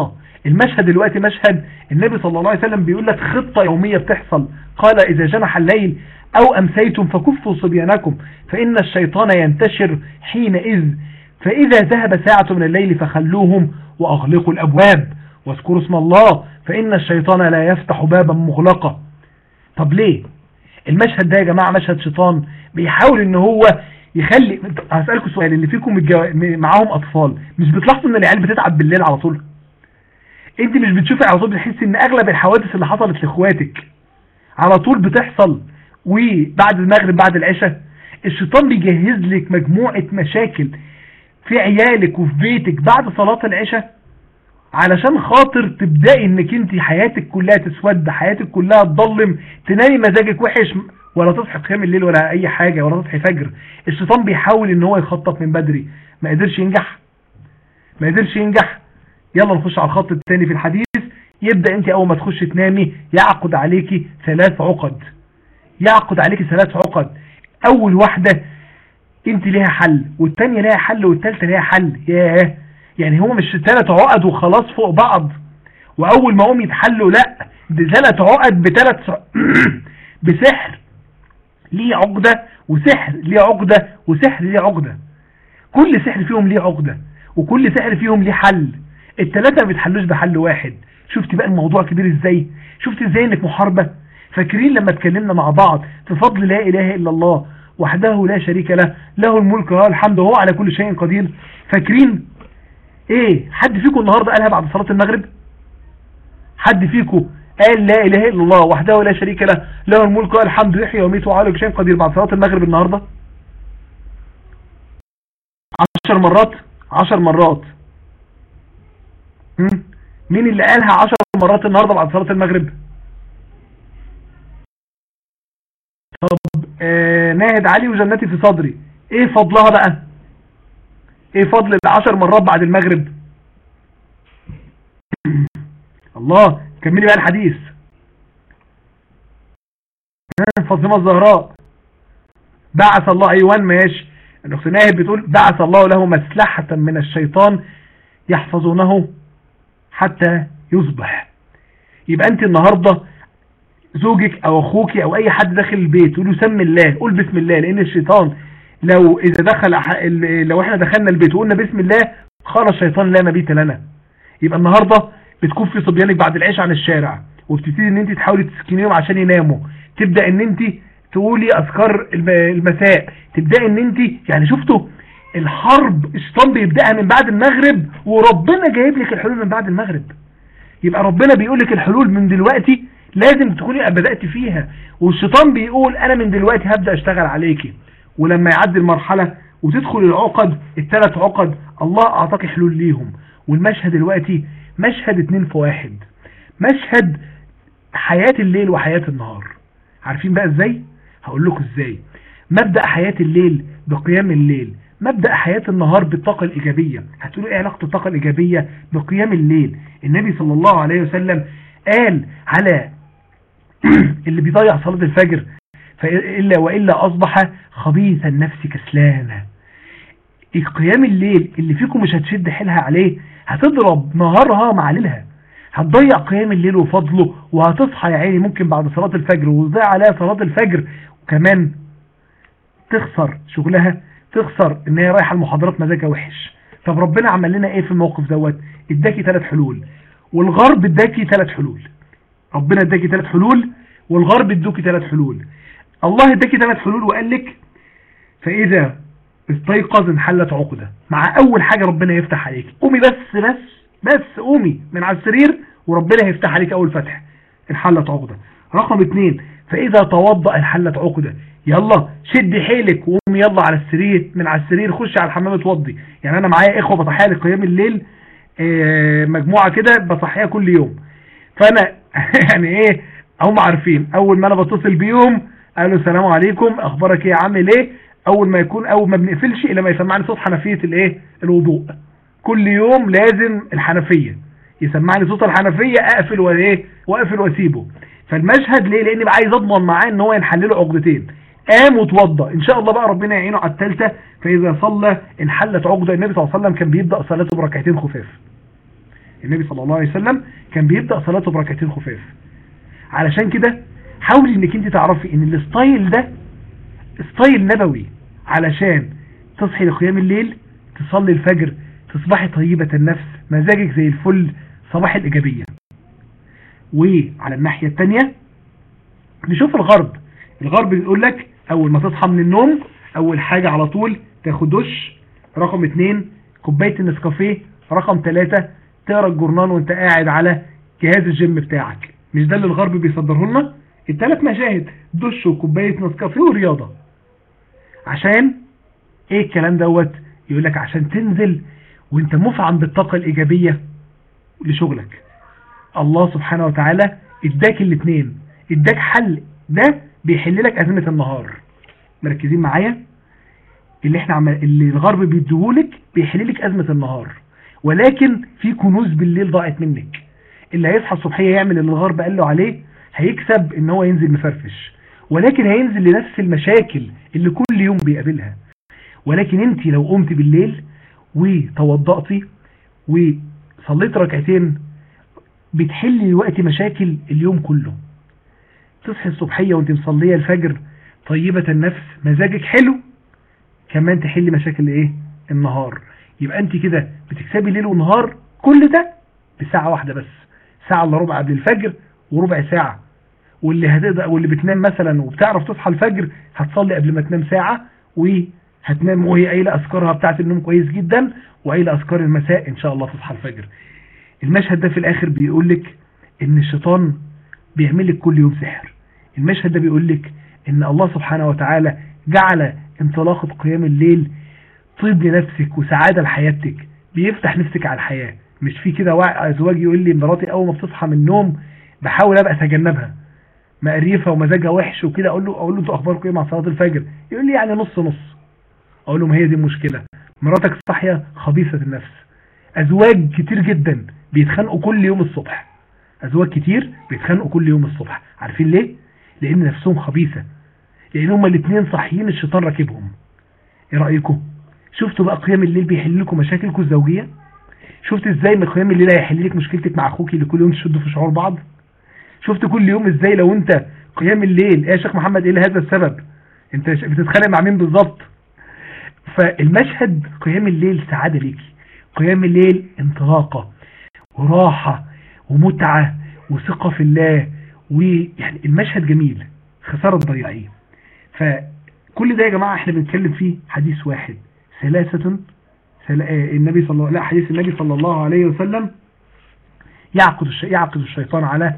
المشهد دلوقتي مشهد النبي صلى الله عليه وسلم بيقول لك خطة يومية بتحصل قال إذا جنح الليل أو أمسيتم فكفوا صبيانكم فإن الشيطان ينتشر حينئذ فإذا ذهب ساعة من الليل فخلوهم وأغلقوا الأبواب واذكروا اسم الله فإن الشيطان لا يفتح بابا مغلقا طب ليه المشهد ده يا جماعة مشهد شيطان بيحاول ان هو يخلي هسألكم سؤال اللي فيكم متجو... معاهم اطفال مش بتلاحظوا ان العيال بتتعب بالليل على طول انت مش بتشوفي على طول بتحس ان اغلب الحوادث اللي حصلت لاخواتك على طول بتحصل وبعد المغرب بعد العشاء الشيطان بيجهز لك مجموعة مشاكل في عيالك وفي بيتك بعد صلاة العشاء علشان خاطر تبدأي انك انت حياتك كلها تسود حياتك كلها تضلم تنامي مزاجك وحش ولا تصحي قيام الليل ولا اي حاجة ولا تصحي فجر الشيطان بيحاول ان هو يخطط من بدري ما قدرش ينجح ما قدرش ينجح يلا نخش على الخط الثاني في الحديث يبدأ انت اول ما تخش تنامي يعقد عليكي ثلاث عقد يعقد عليكي ثلاث عقد اول واحدة انت ليها حل والتانية ليها حل والتالتة ليها حل ياه يعني هو مش ثلاث عقد وخلاص فوق بعض واول ما هم يتحلوا لا دي ثلاث عقد بثلاث بسحر ليه عقدة وسحر ليه عقدة وسحر ليه عقدة كل سحر فيهم ليه عقدة وكل سحر فيهم ليه حل الثلاثة ما بيتحلوش بحل واحد شفت بقى الموضوع كبير ازاي شفت ازاي انك محاربة فاكرين لما اتكلمنا مع بعض في فضل لا اله الا الله وحده لا شريك له له الملك وله الحمد وهو على كل شيء قدير فاكرين ايه حد فيكم النهاردة قالها بعد صلاة المغرب حد فيكم قال لا اله الا الله وحده لا شريك له له الملك والحمد يحيي ويميت وعلى كل شيء قدير بعد صلاة المغرب النهاردة عشر مرات عشر مرات مين اللي قالها عشر مرات النهاردة بعد صلاة المغرب طب آه ناهد علي وجنتي في صدري ايه فضلها بقى ايه فضل العشر مرات بعد المغرب الله كملي بقى الحديث فاطمه الزهراء بعث الله ايوان ماشي الاخت ناهد بتقول بعث الله له مسلحة من الشيطان يحفظونه حتى يصبح يبقى انت النهاردة زوجك او اخوك او اي حد داخل البيت تقول له سم الله قول بسم الله لان الشيطان لو اذا دخل لو احنا دخلنا البيت وقلنا بسم الله خرج الشيطان لا مبيت لنا يبقى النهاردة بتكون في صبيانك بعد العشاء عن الشارع وبتبتدي ان انت تحاولي تسكنيهم عشان يناموا تبدأ ان انت تقولي اذكار المساء تبدأ ان انت يعني شفتوا الحرب الشيطان بيبدأها من بعد المغرب وربنا جايب لك الحلول من بعد المغرب يبقى ربنا بيقول لك الحلول من دلوقتي لازم تكوني بدأت فيها والشيطان بيقول انا من دلوقتي هبدأ اشتغل عليكي ولما يعدي المرحلة وتدخل العقد الثلاث عقد الله اعطاك حلول ليهم والمشهد دلوقتي مشهد اتنين في واحد مشهد حياة الليل وحياة النهار عارفين بقى ازاي هقول لكم ازاي مبدأ حياة الليل بقيام الليل مبدأ حياة النهار بالطاقة الإيجابية هتقولوا ايه علاقة الطاقة الإيجابية بقيام الليل النبي صلى الله عليه وسلم قال على اللي بيضيع صلاة الفجر فإلا وإلا أصبح خبيث النفس كسلانا قيام الليل اللي فيكم مش هتشد حيلها عليه هتضرب نهارها مع ليلها هتضيع قيام الليل وفضله وهتصحى يا عيني ممكن بعد صلاة الفجر وتضيع عليها صلاة الفجر وكمان تخسر شغلها تخسر ان هي رايحة المحاضرات مزاجها وحش طب ربنا عمل لنا ايه في الموقف دوت اداكي ثلاث حلول والغرب اداكي ثلاث حلول ربنا اداكي ثلاث حلول والغرب ادوكي ثلاث حلول الله اداكي ثلاث حلول وقال لك فاذا استيقظ انحلت عقدة مع اول حاجة ربنا يفتح عليك قومي بس بس بس قومي من على السرير وربنا هيفتح عليك اول فتح انحلت عقدة رقم اتنين فاذا توضأ انحلت عقدة يلا شد حيلك وقومي يلا على السرير من على السرير خش على الحمام اتوضي يعني انا معايا اخوة بصحيها لقيام الليل اه مجموعة كده بصحيها كل يوم فانا يعني ايه هم عارفين اول ما انا بتصل بيهم قالوا السلام عليكم اخبارك ايه عامل ايه اول ما يكون اول ما بنقفلش الا ما يسمعني صوت حنفية الايه الوضوء كل يوم لازم الحنفية يسمعني صوت الحنفية اقفل وايه واقفل واسيبه فالمشهد ليه لاني بقى عايز اضمن معاه ان هو ينحلله عقدتين قام وتوضى ان شاء الله بقى ربنا يعينه على الثالثه فاذا صلى انحلت عقده النبي صلى الله عليه وسلم كان بيبدا صلاته بركعتين خفاف النبي صلى الله عليه وسلم كان بيبدأ صلاته بركعتين خفاف علشان كده حاولي انك انت تعرفي ان الستايل ده ستايل نبوي علشان تصحي لقيام الليل تصلي الفجر تصبحي طيبة النفس مزاجك زي الفل صباح الإيجابية وعلى الناحية التانية نشوف الغرب الغرب بيقول لك أول ما تصحى من النوم أول حاجة على طول تاخد دش رقم اتنين كوباية النسكافيه رقم ثلاثة تقرا الجورنال وانت قاعد على جهاز الجيم بتاعك مش ده اللي الغرب بيصدره لنا الثلاث مشاهد دش وكوبايه نسكافيه ورياضه عشان ايه الكلام دوت يقول لك عشان تنزل وانت مفعم بالطاقه الايجابيه لشغلك الله سبحانه وتعالى اداك الاثنين اداك حل ده بيحل لك ازمه النهار مركزين معايا اللي احنا عمل اللي الغرب بيديهولك بيحل لك ازمه النهار ولكن في كنوز بالليل ضاعت منك اللي هيصحى الصبحيه يعمل اللي الغرب قال له عليه هيكسب ان هو ينزل مفرفش ولكن هينزل لنفس المشاكل اللي كل يوم بيقابلها ولكن انت لو قمت بالليل وتوضأتي وصليت ركعتين بتحلي دلوقتي مشاكل اليوم كله تصحي الصبحية وانت مصلية الفجر طيبة النفس مزاجك حلو كمان تحلي مشاكل ايه النهار يبقى انت كده بتكسبي ليل ونهار كل ده بساعة واحدة بس ساعة الا ربع قبل الفجر وربع ساعة واللي هتقدر واللي بتنام مثلا وبتعرف تصحى الفجر هتصلي قبل ما تنام ساعة وهتنام وهي قايله اذكارها بتاعت النوم كويس جدا وقايله اذكار المساء ان شاء الله تصحى الفجر المشهد ده في الاخر بيقول لك ان الشيطان بيعمل لك كل يوم سحر المشهد ده بيقول لك ان الله سبحانه وتعالى جعل انطلاقة قيام الليل طيب لنفسك وسعادة لحياتك بيفتح نفسك على الحياة مش في كده ازواج يقول لي مراتي اول ما بتصحى من النوم بحاول ابقى اتجنبها مقريفه ومزاجها وحش وكده اقول له اقول له انتوا اخباركم ايه مع صلاه الفجر يقول لي يعني نص نص اقول له ما هي دي المشكله مراتك صاحيه خبيثه النفس ازواج كتير جدا بيتخانقوا كل يوم الصبح ازواج كتير بيتخانقوا كل يوم الصبح عارفين ليه لان نفسهم خبيثه لان هما الاثنين صاحيين الشيطان راكبهم ايه رايكم شفتوا بقى قيام الليل بيحل لكم مشاكلكم الزوجيه شفت ازاي من قيام الليل هيحل لك مشكلتك مع اخوك اللي كل يوم تشدوا في شعور بعض شفت كل يوم ازاي لو انت قيام الليل ايه يا شيخ محمد ايه لهذا السبب انت بتتخانق مع مين بالظبط فالمشهد قيام الليل سعادة ليكي قيام الليل انطلاقة وراحة ومتعة وثقة في الله ويعني المشهد جميل خسارة تضيعيه فكل ده يا جماعة احنا بنتكلم فيه حديث واحد ثلاثة سل... النبي صلى الله لا حديث النبي صلى الله عليه وسلم يعقد الش... يعقد الشيطان على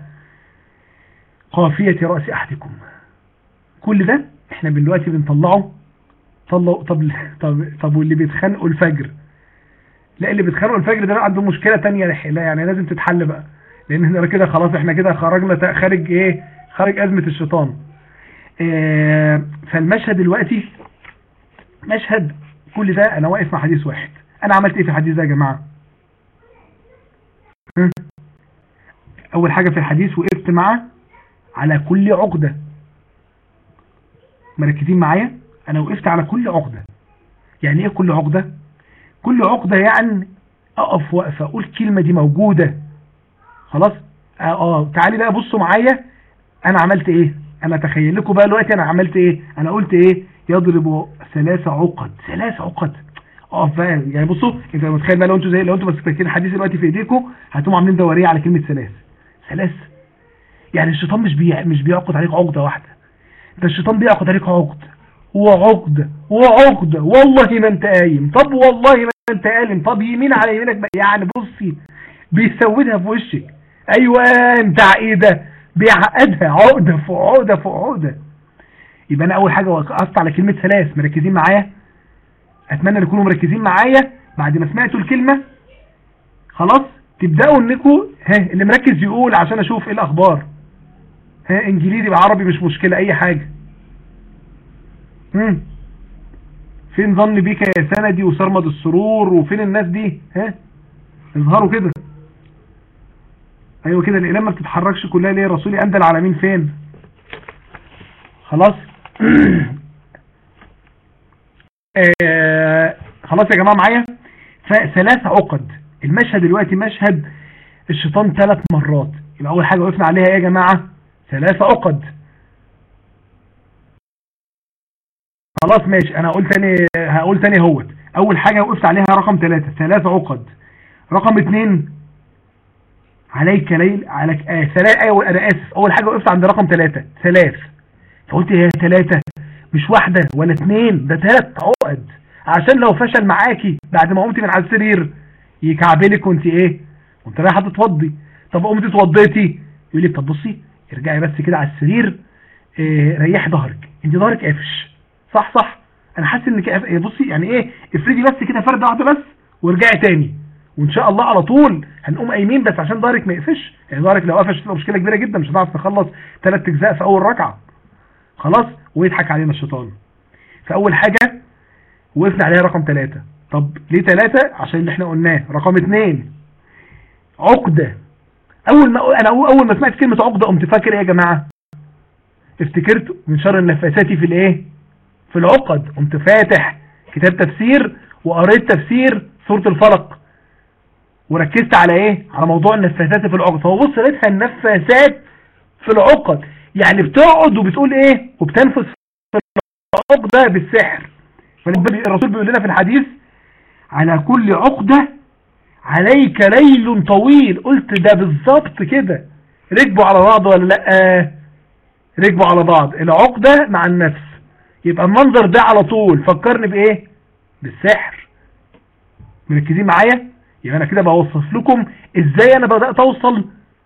قافية رأس أحدكم كل ده احنا دلوقتي بنطلعه طلعوا طب طب طب واللي بيتخانقوا الفجر لا اللي بيتخانقوا الفجر ده عنده مشكلة تانية لا يعني لازم تتحل بقى لان احنا كده خلاص احنا كده خرجنا خارج ايه خارج ازمة الشيطان اه فالمشهد دلوقتي مشهد كل ده انا واقف مع حديث واحد انا عملت ايه في الحديث ده يا جماعة اول حاجة في الحديث وقفت معاه على كل عقدة مركزين معايا انا وقفت على كل عقدة يعني ايه كل عقدة كل عقدة يعني اقف وقفة اقول كلمة دي موجودة خلاص اه, آه. تعالي بقى بصوا معايا انا عملت ايه انا تخيل لكم بقى دلوقتي انا عملت ايه انا قلت ايه يضرب ثلاث عقد ثلاث عقد اقف بقى يعني بصوا انت متخيل بقى لو انتوا زي لو انتوا ماسكين الحديث دلوقتي في ايديكم هتقوموا عاملين دوريه على كلمه ثلاث ثلاث يعني الشيطان مش بي... مش بيعقد عليك عقده واحده ده الشيطان بيعقد عليك عقد وعقده وعقده والله ما انت قايم طب والله ما انت قايم طب يمين على يمينك يعني بصي بيسودها في وشك ايوه انت ايه ده بيعقدها عقده في عقده في عقده يبقى انا اول حاجه وقفت على كلمه ثلاث مركزين معايا اتمنى ان تكونوا مركزين معايا بعد ما سمعتوا الكلمه خلاص تبداوا انكم ها اللي مركز يقول عشان اشوف ايه الاخبار ها انجليزي بعربي مش مشكله اي حاجه مم. فين ظن بيك يا سندي وسرمد السرور وفين الناس دي ها اظهروا كده ايوه كده الاقلام ما بتتحركش كلها ليه رسولي اندى العالمين فين خلاص آه خلاص يا جماعه معايا فثلاث عقد المشهد دلوقتي مشهد الشيطان ثلاث مرات يبقى اول حاجة وقفنا عليها ايه يا جماعة ثلاثة عقد خلاص ماشي انا هقول تاني هقول تاني اهوت اول حاجة وقفت عليها رقم ثلاثة ثلاثة عقد رقم اثنين عليك ليل عليك آه ثلاثة ايوه انا اسف اول حاجة وقفت عند رقم ثلاثة ثلاث فقلت هي ثلاثة مش واحدة ولا اثنين ده ثلاث عقد عشان لو فشل معاكي بعد ما قمتي من على السرير يكعبلك وانت ايه وانت رايحه تتوضي طب قمتي اتوضيتي يقول لك طب بصي ارجعي بس كده على السرير إيه ريحي ظهرك انت ظهرك قافش صح صح انا حاسس انك قاف- إيه بصي يعني ايه افردي بس كده فرده واحده بس وارجعي تاني وان شاء الله على طول هنقوم قايمين بس عشان ظهرك ما يقفش يعني ظهرك لو قفش تبقى مشكله كبيره جدا مش هنعرف نخلص ثلاث اجزاء في اول ركعه خلاص ويضحك علينا الشيطان فاول حاجه وقفنا عليها رقم ثلاثة طب ليه ثلاثة عشان اللي احنا قلناه رقم اثنين عقدة اول ما انا اول ما سمعت كلمة عقدة قمت فاكر ايه يا جماعة افتكرت من شر النفاسات في الايه في العقد قمت فاتح كتاب تفسير وقريت تفسير سورة الفلق وركزت على ايه على موضوع النفاسات في العقد فهو بص لقيتها النفاسات في العقد يعني بتقعد وبتقول ايه وبتنفس في العقدة بالسحر فالرسول بيقول لنا في الحديث على كل عقدة عليك ليل طويل قلت ده بالظبط كده ركبوا على بعض ولا لا ركبوا على بعض العقدة مع النفس يبقى المنظر ده على طول فكرني بايه بالسحر مركزين معايا يبقى انا كده بوصف لكم ازاي انا بدأت اوصل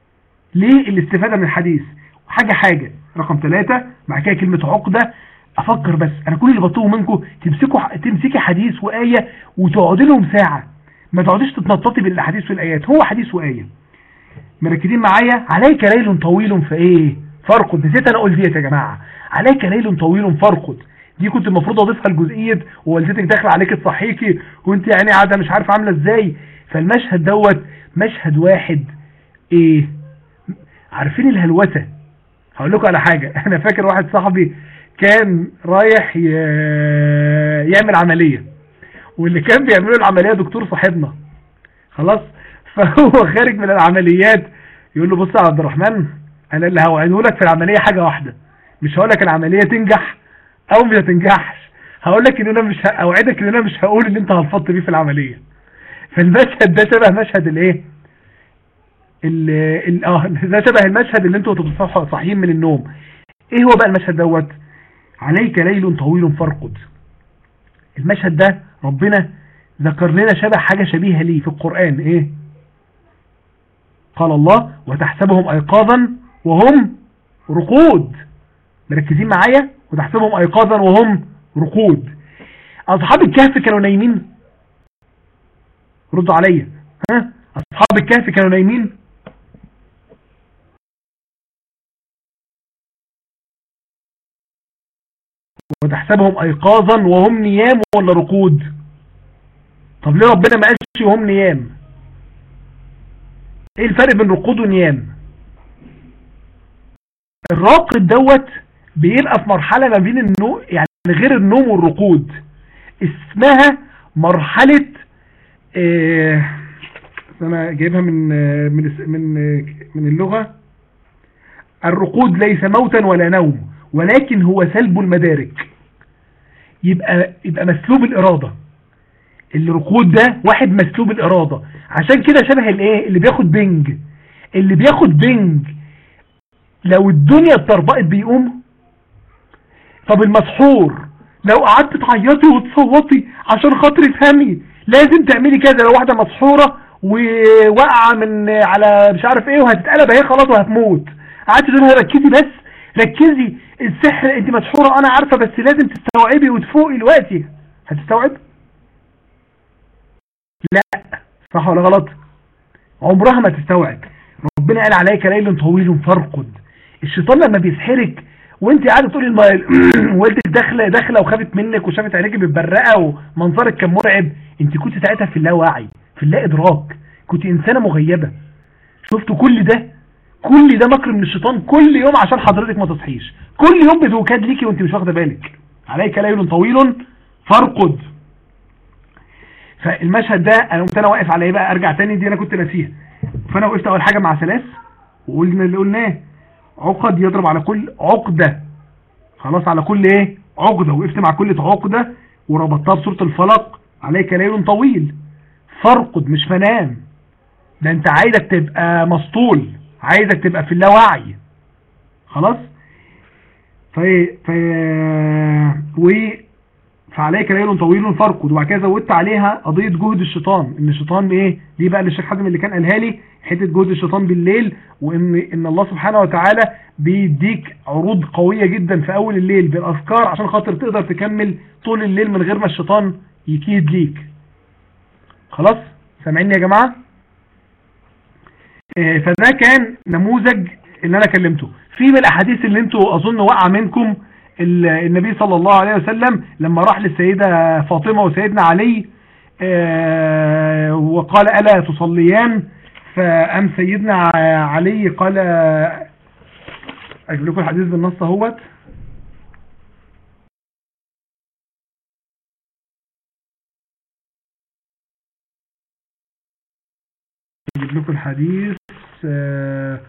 للاستفادة من الحديث حاجة حاجة رقم ثلاثة مع كده كلمة عقدة افكر بس انا كل اللي بطلبه منكم تمسكوا تمسكي حديث وآية وتقعدي لهم ساعة ما تقعديش تتنططي بالاحاديث والايات هو حديث وآية مركزين معايا عليك ليل طويل فايه فرقد نسيت انا اقول ديت يا جماعة عليك ليل طويل فرقد دي كنت المفروض اضيفها الجزئيه ووالدتك داخله عليك تصحيكي وانت يعني قاعده مش عارفه عامله ازاي فالمشهد دوت مشهد واحد ايه عارفين الهلوسه هقول لكم على حاجه انا فاكر واحد صاحبي كان رايح ي... يعمل عمليه واللي كان بيعمله العمليه دكتور صاحبنا خلاص فهو خارج من العمليات يقول له بص يا عبد الرحمن انا اللي هوعده لك في العمليه حاجه واحده مش هقول لك العمليه تنجح او مش هتنجحش هقول لك ان انا مش ه... اوعدك ان انا مش هقول ان انت هتفط بيه في العمليه فالمشهد ده شبه مشهد الايه ال ال اه ده شبه المشهد اللي انتوا هتبقوا صاحيين من النوم ايه هو بقى المشهد دوت عليك ليل طويل فارقد المشهد ده ربنا ذكر لنا شبه حاجة شبيهة ليه في القرآن ايه قال الله وتحسبهم ايقاظا وهم رقود مركزين معايا وتحسبهم ايقاظا وهم رقود اصحاب الكهف كانوا نايمين ردوا عليا ها اصحاب الكهف كانوا نايمين وتحسبهم ايقاظا وهم نيام ولا رقود طب ليه ربنا ما قالش وهم نيام ايه الفرق بين رقود ونيام الراقد دوت بيبقى في مرحلة ما بين النوم يعني غير النوم والرقود اسمها مرحلة اه انا جايبها من من من من اللغة الرقود ليس موتا ولا نوم ولكن هو سلب المدارك يبقى يبقى مسلوب الإرادة الرقود ده واحد مسلوب الإرادة عشان كده شبه الايه اللي بياخد بنج اللي بياخد بنج لو الدنيا اتطربقت بيقوم طب المسحور لو قعدت تعيطي وتصوتي عشان خاطر افهمي لازم تعملي كذا لو واحده مسحوره ووقع من على مش عارف ايه وهتتقلب اهي خلاص وهتموت قعدت تقول لها ركزي بس ركزي السحر انت مسحوره انا عارفه بس لازم تستوعبي وتفوقي دلوقتي هتستوعب لا صح ولا غلط عمرها ما تستوعب ربنا قال عليك ليل طويل فارقد الشيطان لما بيسحرك وانت قاعده تقولي والدك داخله داخله وخافت منك وشافت عينيكي متبرقه ومنظرك كان مرعب انت كنت ساعتها في اللاوعي في اللا ادراك كنت انسانه مغيبه شفتوا كل ده كل ده مكر من الشيطان كل يوم عشان حضرتك ما تصحيش كل يوم بتوكاد ليكي وانت مش واخده بالك عليك ليل طويل فارقد فالمشهد ده انا قمت انا واقف على ايه بقى ارجع تاني دي انا كنت ناسيها فانا وقفت اول حاجة مع ثلاث وقلنا اللي قلناه عقد يضرب على كل عقدة خلاص على كل ايه عقدة وقفت مع كل عقدة وربطتها بسورة الفلق عليك ليل طويل فرقد مش فنام ده انت عايزك تبقى مسطول عايزك تبقى في اللاوعي خلاص في في و فعليك ليل طويل فرقد وبعد كده زودت عليها قضيه جهد الشيطان ان الشيطان ايه دي بقى اللي الشيخ حازم اللي كان قالها لي حته جهد الشيطان بالليل وان ان الله سبحانه وتعالى بيديك عروض قويه جدا في اول الليل بالاذكار عشان خاطر تقدر تكمل طول الليل من غير ما الشيطان يكيد ليك خلاص سامعيني يا جماعه آه، فده كان نموذج اللي انا كلمته في من الاحاديث اللي انتوا اظن وقع منكم ال- النبي صلى الله عليه وسلم لما راح للسيدة فاطمة وسيدنا علي آه، وقال ألا تصليان فأم سيدنا علي قال أجيب لكم الحديث بالنص اهوت أجيب لكم الحديث آه،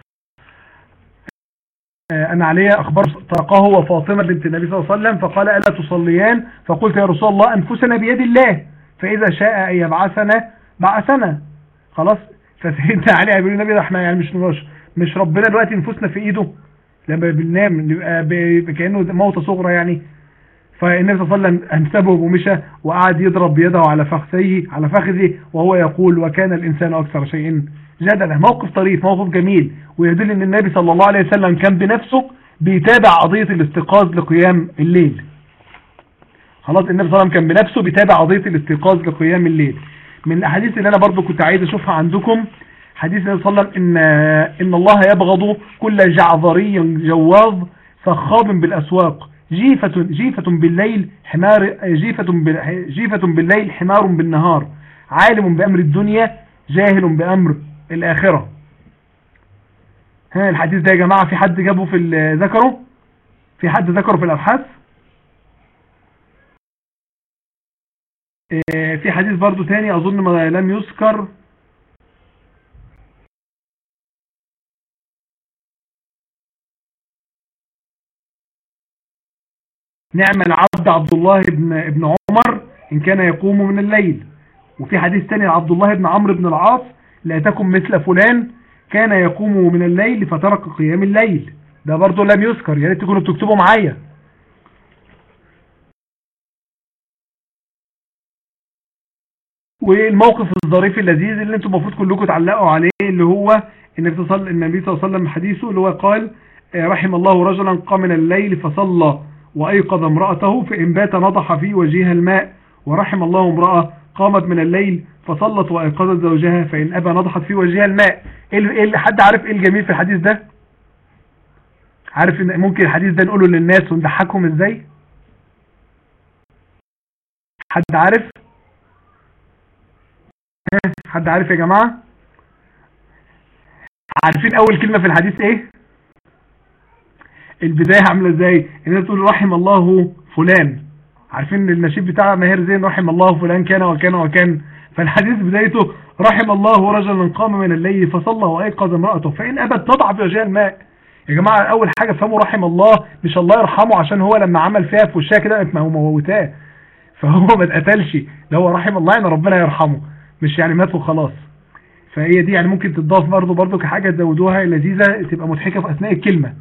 أن علي أخبر طرقه وفاطمة بنت النبي صلى الله عليه وسلم فقال ألا تصليان فقلت يا رسول الله أنفسنا بيد الله فإذا شاء أن يبعثنا بعثنا خلاص فسيدنا علي يقول النبي ده احنا يعني مش مش, مش ربنا دلوقتي نفوسنا في ايده لما بننام نبقى ب- كأنه موتة صغرى يعني فالنبي صلى الله عليه وسلم انسبه ومشى وقعد يضرب بيده على فخذيه على فخذه وهو يقول وكان الإنسان أكثر شيء جدلا موقف طريف موقف جميل ويدل ان النبي صلى الله عليه وسلم كان بنفسه بيتابع قضية الاستيقاظ لقيام الليل خلاص النبي صلى الله عليه وسلم كان بنفسه بيتابع قضية الاستيقاظ لقيام الليل من الاحاديث اللي انا برضو كنت عايز اشوفها عندكم حديث النبي صلى الله عليه وسلم ان ان الله يبغض كل جعظري جواظ صخاب بالاسواق جيفة جيفة بالليل حمار جيفة بال- جيفة بالليل حمار بالنهار عالم بأمر الدنيا جاهل بأمر الآخرة ها الحديث ده يا جماعة في حد جابه في ال- ذكره في حد ذكره في الأبحاث آه، في حديث برضو تاني أظن ما لم يذكر نعم العبد عبد الله بن ابن عمر إن كان يقوم من الليل وفي حديث تاني لعبد الله بن عمرو بن العاص لا تكن مثل فلان كان يقوم من الليل فترك قيام الليل ده برضو لم يذكر يا ريت تكونوا بتكتبوا معايا والموقف الظريف اللذيذ اللي انتم المفروض كلكم تعلقوا عليه اللي هو النبي صلى النبي صلى الله عليه وسلم حديثه اللي هو قال آه، رحم الله رجلا قام من الليل فصلى وأيقظ امرأته فإن بات نضح في وجهها الماء ورحم الله امرأة قامت من الليل فصلت وأيقظت زوجها فإن أبى نضحت في وجهها الماء ايه ال- ايه ال- حد عارف ايه الجميل في الحديث ده عارف ان ممكن الحديث ده نقوله للناس ونضحكهم ازاي حد عارف ها، حد عارف يا جماعة عارفين اول كلمة في الحديث ايه البداية عاملة ازاي الناس تقول رحم الله فلان عارفين النشيد بتاع ماهر زين رحم الله فلان كان وكان وكان فالحديث بدايته رحم الله رجلا قام من الليل فصلى وايقظ امرأته فإن أبت تضع في وجهها الماء يا جماعة أول حاجة فهموا رحم الله مش الله يرحمه عشان هو لما عمل فيها في وشها كده قامت موتاه فهو ما اتقتلش ده هو رحم الله يعني ربنا يرحمه مش يعني مات وخلاص فهي دي يعني ممكن تضاف برضه برضه كحاجة تزودوها لذيذة تبقى مضحكة في أثناء الكلمة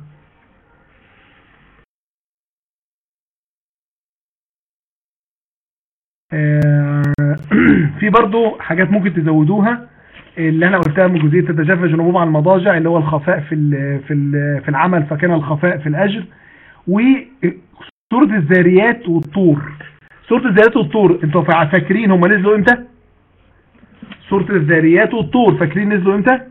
آه، في برضو حاجات ممكن تزودوها اللي انا قلتها من جزئيه تتجافى جنوبهم عن المضاجع اللي هو الخفاء في ال في ال في العمل فكان الخفاء في الاجر وسوره الذاريات والطور سوره الذاريات والطور انتوا فا- فاكرين هم نزلوا امتى سوره الذاريات والطور فاكرين نزلوا امتى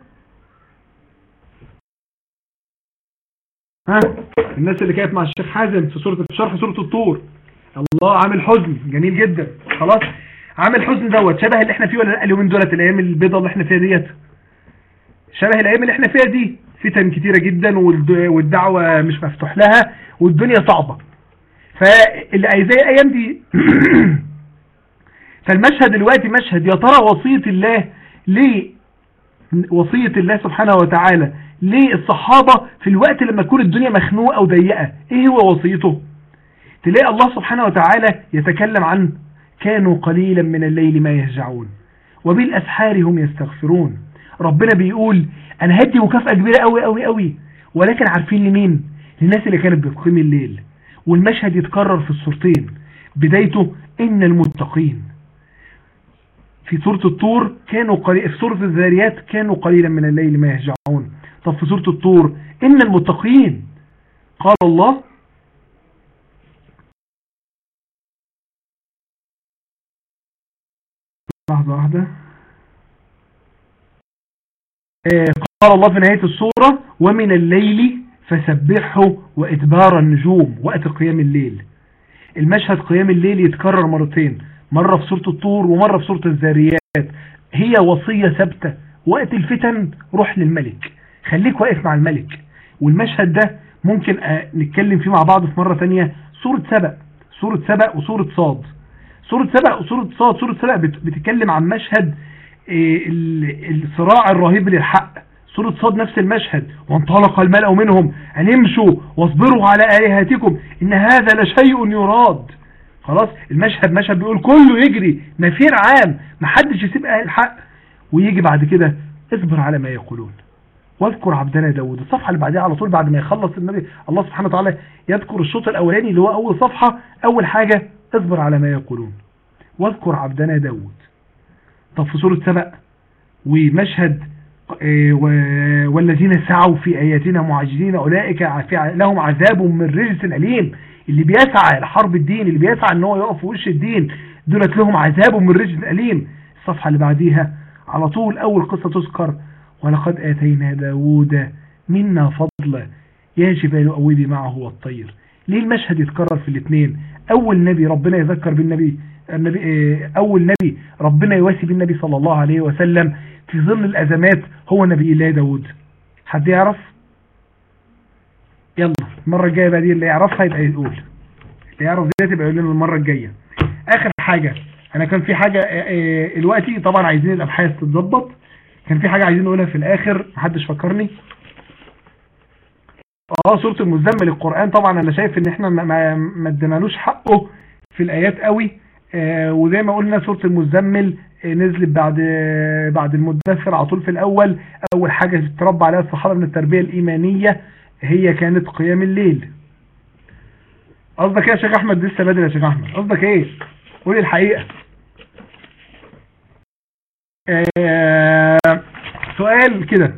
ها الناس اللي كانت مع الشيخ حازم في سوره في شرح سوره الطور الله عامل حزن جميل جدا خلاص عامل حزن دوت شبه اللي احنا فيه ولا لا اليومين دولت الايام البيضاء اللي احنا فيها ديت شبه الايام اللي احنا فيها دي فتن كتيرة جدا والد- والدعوة مش مفتوح لها والدنيا صعبة فاللي زي الايام دي فالمشهد دلوقتي مشهد يا ترى وصية الله ليه وصية الله سبحانه وتعالى للصحابة في الوقت لما تكون الدنيا مخنوقة وضيقة ايه هو وصيته تلاقي الله سبحانه وتعالى يتكلم عن كانوا قليلا من الليل ما يهجعون وبالأسحار هم يستغفرون ربنا بيقول انا هدي مكافأة كبيرة قوي قوي قوي ولكن عارفين لمين للناس اللي كانت بتقيم الليل والمشهد يتكرر في الصورتين بدايته إن المتقين في سورة الطور كانوا قليل في سورة الذاريات كانوا قليلا من الليل ما يهجعون طب في سورة الطور إن المتقين قال الله لحظة واحدة قال الله في نهاية السورة ومن الليل فسبحه وإدبار النجوم وقت قيام الليل المشهد قيام الليل يتكرر مرتين مرة في سورة الطور ومرة في سورة الزاريات هي وصية ثابتة وقت الفتن روح للملك خليك واقف مع الملك والمشهد ده ممكن نتكلم فيه مع بعض في مرة تانية سورة سبأ سورة سبأ وسورة صاد سورة سبأ وسورة صاد سورة سبأ بتتكلم عن مشهد الصراع الرهيب للحق سورة صاد نفس المشهد وانطلق الملأ منهم أن امشوا واصبروا على آلهتكم إن هذا لشيء يراد خلاص المشهد مشهد بيقول كله يجري نفير عام محدش يسيب أهل الحق ويجي بعد كده اصبر على ما يقولون واذكر عبدنا داود الصفحة اللي بعدها على طول بعد ما يخلص النبي الله سبحانه وتعالى يذكر الشوط الأولاني اللي هو أول صفحة أول حاجة اصبر على ما يقولون واذكر عبدنا داود طب في سورة سبأ ومشهد والذين سعوا في آياتنا معجزين أولئك لهم عذاب من رجس أليم اللي بيسعى الحرب الدين اللي بيسعى ان هو يقف في وش الدين دولت لهم عذاب من رجس أليم الصفحة اللي بعديها على طول أول قصة تذكر ولقد آتينا داود منا فضلا يا جبال أوبي معه والطير ليه المشهد يتكرر في الاثنين أول نبي ربنا يذكر بالنبي النبي أول نبي ربنا يواسي بالنبي صلى الله عليه وسلم في ظل الأزمات هو نبي الله داود حد يعرف يلا المرة الجاية بقى دي اللي يعرفها يبقى يقول اللي يعرف دي تبقى يقول لنا المرة الجاية آخر حاجة أنا كان في حاجة دلوقتي طبعا عايزين الأبحاث تتظبط كان في حاجة عايزين نقولها في الآخر محدش فكرني اه سورة المزمل القرآن طبعا أنا شايف إن إحنا ما ادينالوش حقه في الآيات قوي آه وزي ما قلنا سورة المزمل آه نزلت بعد آه بعد المدثر على طول في الأول أول حاجة تربى عليها الصحابة من التربية الإيمانية هي كانت قيام الليل قصدك ايه يا شيخ أحمد لسه بدري يا شيخ أحمد قصدك ايه قولي الحقيقة سؤال كده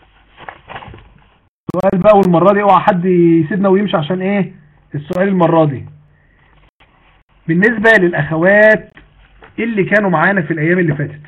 سؤال بقى والمرة دي اوعى حد يسيبنا ويمشي عشان ايه السؤال المرة دي بالنسبة للأخوات اللي كانوا معانا في الأيام اللي فاتت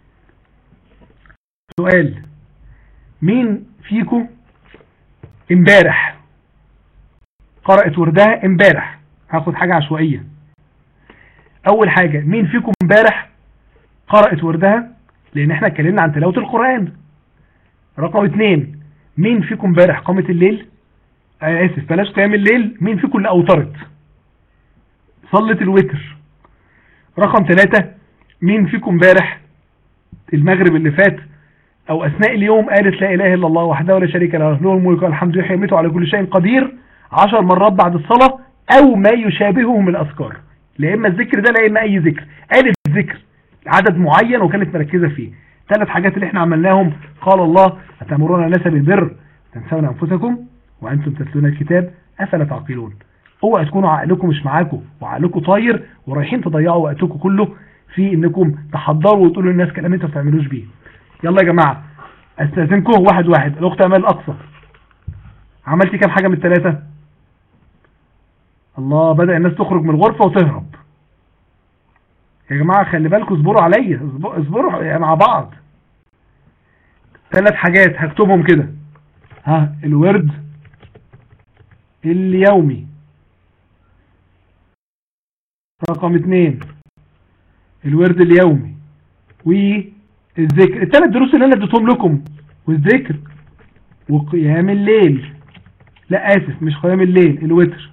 سؤال مين فيكم امبارح قرأت وردها امبارح هاخد حاجة عشوائية أول حاجة مين فيكم امبارح قرأت وردها لأن احنا اتكلمنا عن تلاوة القرآن رقم اتنين مين فيكم امبارح قامت الليل آه آسف بلاش قيام الليل مين فيكم اللي أوترت صلت الوتر رقم ثلاثة مين فيكم امبارح المغرب اللي فات او اثناء اليوم قالت لا اله الا الله وحده ولا شريك له له الملك والحمد لله يميت على كل شيء قدير عشر مرات بعد الصلاة او ما يشابهه من الاذكار لا اما الذكر ده لا اما اي ذكر قالت ذكر عدد معين وكانت مركزة فيه ثلاث حاجات اللي احنا عملناهم قال الله أتمرون الناس بالبر تنسون أنفسكم وأنتم تتلون الكتاب أفلا تعقلون اوعى تكونوا عقلكم مش معاكم وعقلكم طاير ورايحين تضيعوا وقتكم كله في انكم تحضروا وتقولوا للناس كلام انتوا ما بتعملوش بيه يلا يا جماعه استاذنكم واحد واحد الاخت امال اقصى عملتي كام حاجه من الثلاثه الله بدا الناس تخرج من الغرفه وتهرب يا جماعه خلي بالكم اصبروا عليا اصبروا مع بعض ثلاث حاجات هكتبهم كده ها الورد اليومي رقم اثنين الورد اليومي والذكر الثلاث دروس اللي انا اديتهم لكم والذكر وقيام الليل لا اسف مش قيام الليل الوتر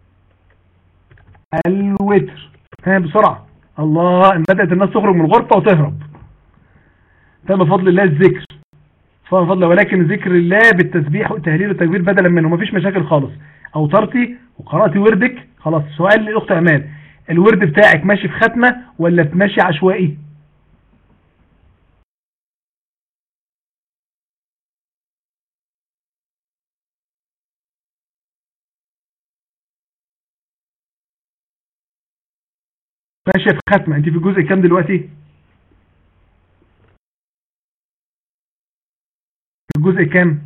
الوتر ها بسرعة الله ان بدأت الناس تخرج من الغرفة وتهرب ده بفضل الله الذكر فضل فضل ولكن ذكر الله بالتسبيح والتهليل والتكبير بدلا منه مفيش مشاكل خالص اوترتي وقرأتي وردك خلاص سؤال للاخت امان الورد بتاعك ماشي في ختمة ولا ماشي عشوائي ماشية في ختمة انت في الجزء كام دلوقتي في الجزء كام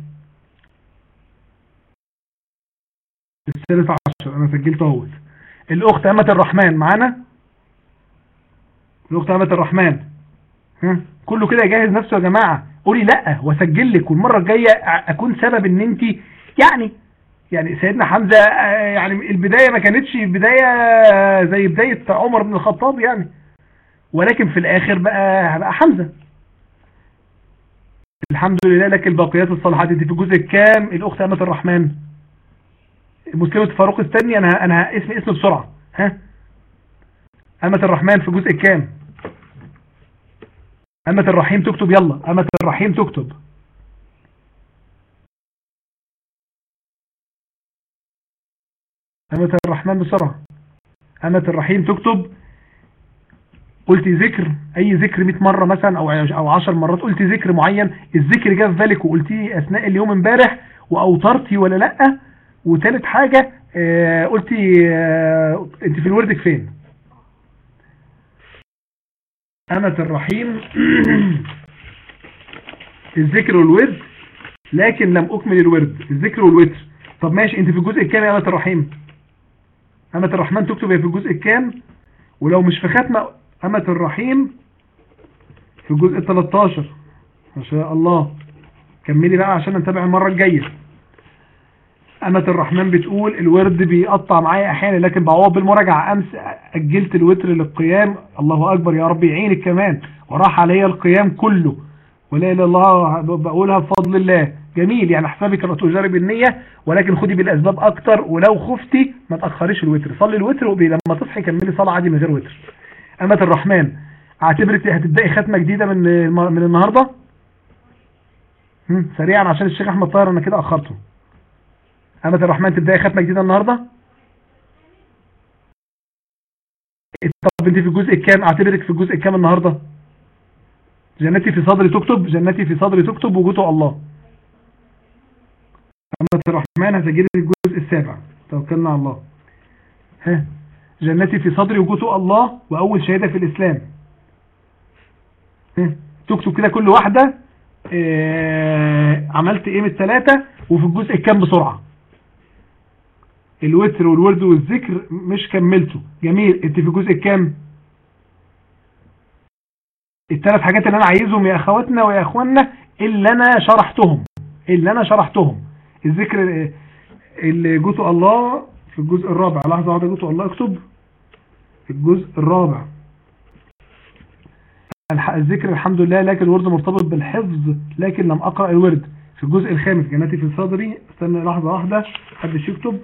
الثالث عشر انا سجلت اهوت الاخت امة الرحمن معانا الاخت امة الرحمن ها كله كده يجهز نفسه يا جماعة قولي لا واسجل لك والمرة الجاية اكون سبب ان انت يعني يعني سيدنا حمزة آه، يعني البداية ما كانتش بداية زي بداية عمر بن الخطاب يعني ولكن في الاخر بقى هبقى حمزة الحمد لله لك الباقيات الصالحات انت في الجزء الكام الاخت امة الرحمن مسلمة فاروق استني انا انا اسم اسم بسرعة ها امة الرحمن في الجزء الكام امة الرحيم تكتب يلا امة الرحيم تكتب أمة الرحمن بسرعة أمة الرحيم تكتب قلتي ذكر أي ذكر 100 مرة مثلا أو أو 10 مرات قلتي ذكر معين الذكر جه في بالك وقلتيه أثناء اليوم امبارح وأوترتي ولا لأ وثالث حاجة آه قلتي آه أنت في الوردك فين أمة الرحيم الذكر والورد لكن لم أكمل الورد الذكر والوتر طب ماشي أنت في الجزء الكام يا أمة الرحيم أمة الرحمن تكتب هي في الجزء الكام ولو مش في ختمة أمة الرحيم في الجزء ال 13 ما شاء الله كملي بقى عشان نتابع المرة الجاية أمة الرحمن بتقول الورد بيقطع معايا أحيانا لكن بعوض بالمراجعة أمس أجلت الوتر للقيام الله أكبر يا رب يعينك كمان وراح عليا القيام كله ولا إله إلا الله بقولها بفضل الله جميل يعني حسابك لا تجرب النية ولكن خدي بالأسباب أكتر ولو خفتي ما تأخريش الوتر صلي الوتر ولما تصحي كملي صلاة عادي من غير وتر أمة الرحمن اعتبرك هتبدأي ختمة جديدة من من النهاردة هم، سريعا عشان الشيخ أحمد طاهر أنا كده أخرته أمة الرحمن تبدأي ختمة جديدة النهاردة طب انت في الجزء الكام اعتبرك في الجزء الكام النهاردة جنتي في صدري تكتب جنتي في صدري تكتب وجوته الله أمة الرحمن هسجل الجزء السابع توكلنا على الله ها جنتي في صدري وجوته الله وأول شهادة في الإسلام ها تكتب كده كل واحدة اه عملت ايه من الثلاثة وفي الجزء الكام بسرعة الوتر والورد والذكر مش كملته جميل انت في الجزء الكام الثلاث حاجات اللي انا عايزهم يا اخواتنا ويا اخواننا اللي انا شرحتهم اللي انا شرحتهم الذكر اللي جوته الله في الجزء الرابع لحظة واحدة جوته الله اكتب في الجزء الرابع الذكر الحمد لله لكن الورد مرتبط بالحفظ لكن لم اقرأ الورد في الجزء الخامس جناتي في صدري استنى لحظة واحدة محدش يكتب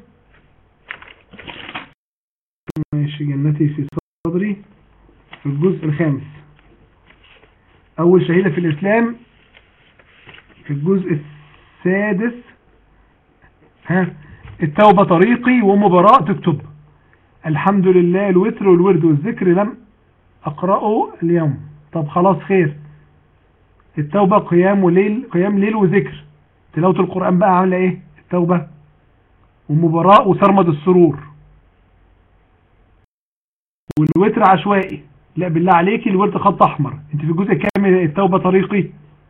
ماشي جنتي في صدري في الجزء الخامس اول شهيدة في الاسلام في الجزء السادس ها التوبة طريقي ومبراء تكتب الحمد لله الوتر والورد والذكر لم أقرأه اليوم طب خلاص خير التوبة قيام وليل قيام ليل وذكر تلاوة القرآن بقى عاملة ايه التوبة ومبراء وسرمد السرور والوتر عشوائي لا بالله عليكي الورد خط احمر انت في الجزء كام التوبة طريقي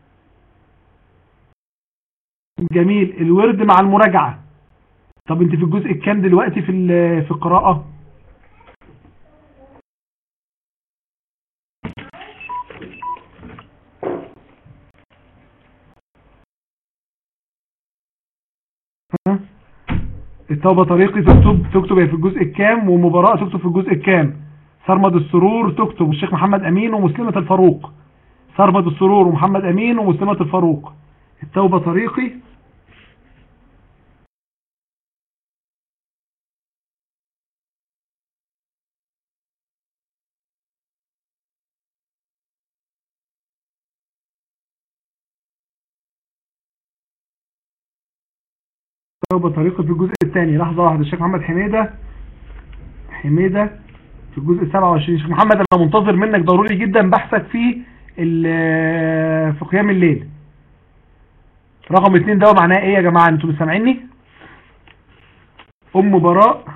جميل الورد مع المراجعة طب انت في الجزء الكام دلوقتي في في القراءة التوبة طريقي تكتب تكتب في الجزء الكام ومباراة تكتب في الجزء الكام سرمد السرور تكتب الشيخ محمد أمين ومسلمة الفاروق سرمد السرور ومحمد أمين ومسلمة الفاروق التوبة طريقي بطريقة في الجزء الثاني لحظة واحدة الشيخ محمد حميدة حميدة في الجزء ال 27 شيخ محمد انا منتظر منك ضروري جدا بحثك في في قيام الليل رقم اتنين ده معناه ايه يا جماعة انتوا سامعيني ام براء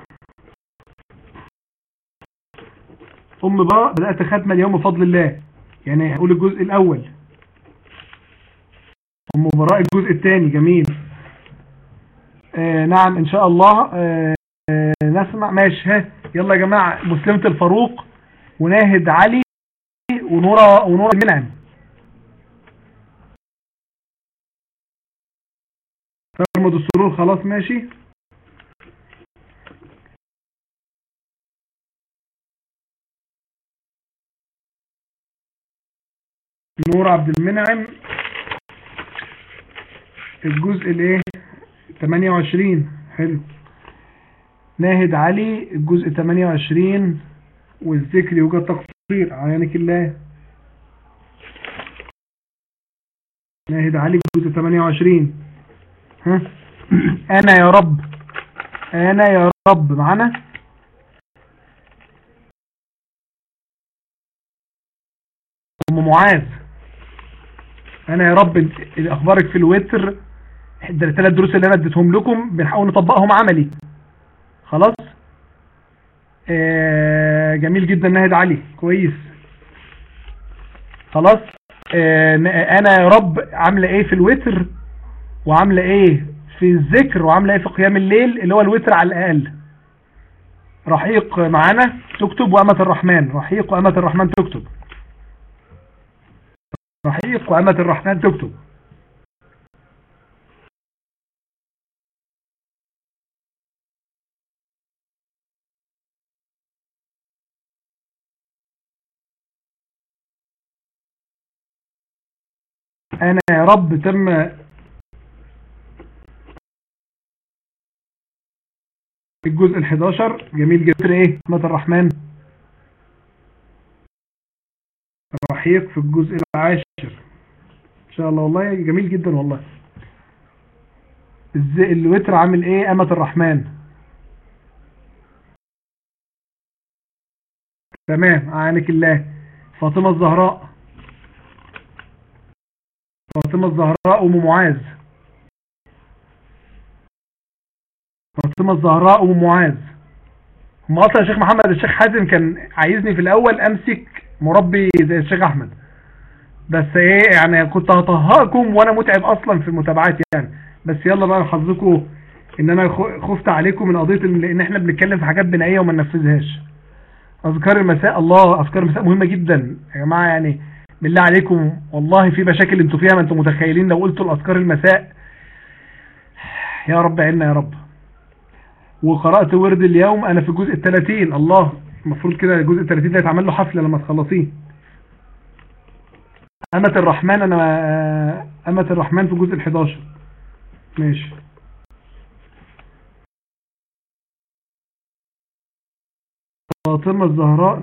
ام براء بدأت ختمة اليوم بفضل الله يعني هقول الجزء الاول ام براء الجزء الثاني جميل آه نعم ان شاء الله آه نسمع ماشي ها يلا يا جماعة مسلمة الفاروق وناهد علي ونورة ونورة المنعم فرمد السرور خلاص ماشي نور عبد المنعم الجزء الايه 28 حلو ناهد علي الجزء 28 والذكر يوجد تقصير عينك الله ناهد علي الجزء 28 ها انا يا رب انا يا رب معنا ام معاذ انا يا رب اخبارك في الوتر الثلاث دروس اللي انا اديتهم لكم بنحاول نطبقهم عملي خلاص آه جميل جدا ناهد علي كويس خلاص آه انا يا رب عامله ايه في الوتر وعامله ايه في الذكر وعامله ايه في قيام الليل اللي هو الوتر على الاقل رحيق معانا تكتب وأمة الرحمن رحيق وأمة الرحمن تكتب رحيق وأمة الرحمن تكتب انا يا رب تم الجزء ال11 جميل جدا ايه رحمة الرحمن رحيق في الجزء العاشر ان شاء الله والله جميل جدا والله الوتر عامل ايه امة الرحمن تمام عانك الله فاطمة الزهراء فاطمة الزهراء أم معاذ فاطمة الزهراء أم معاذ هم أصلا الشيخ محمد الشيخ حازم كان عايزني في الأول أمسك مربي زي الشيخ أحمد بس ايه يعني كنت هطهقكم وانا متعب اصلا في المتابعات يعني بس يلا بقى حظكم ان انا خفت عليكم من قضية لان احنا بنتكلم في حاجات بنائية وما ننفذهاش اذكار المساء الله اذكار المساء مهمة جدا يا جماعة يعني بالله عليكم والله في مشاكل انتوا فيها ما انتوا متخيلين لو قلتوا الاذكار المساء يا رب عنا يا رب وقرأت ورد اليوم انا في الجزء الثلاثين الله المفروض كده الجزء الثلاثين ده يتعمل له حفلة لما تخلصيه أمة الرحمن أنا أمة الرحمن في الجزء الحداشر ماشي فاطمة الزهراء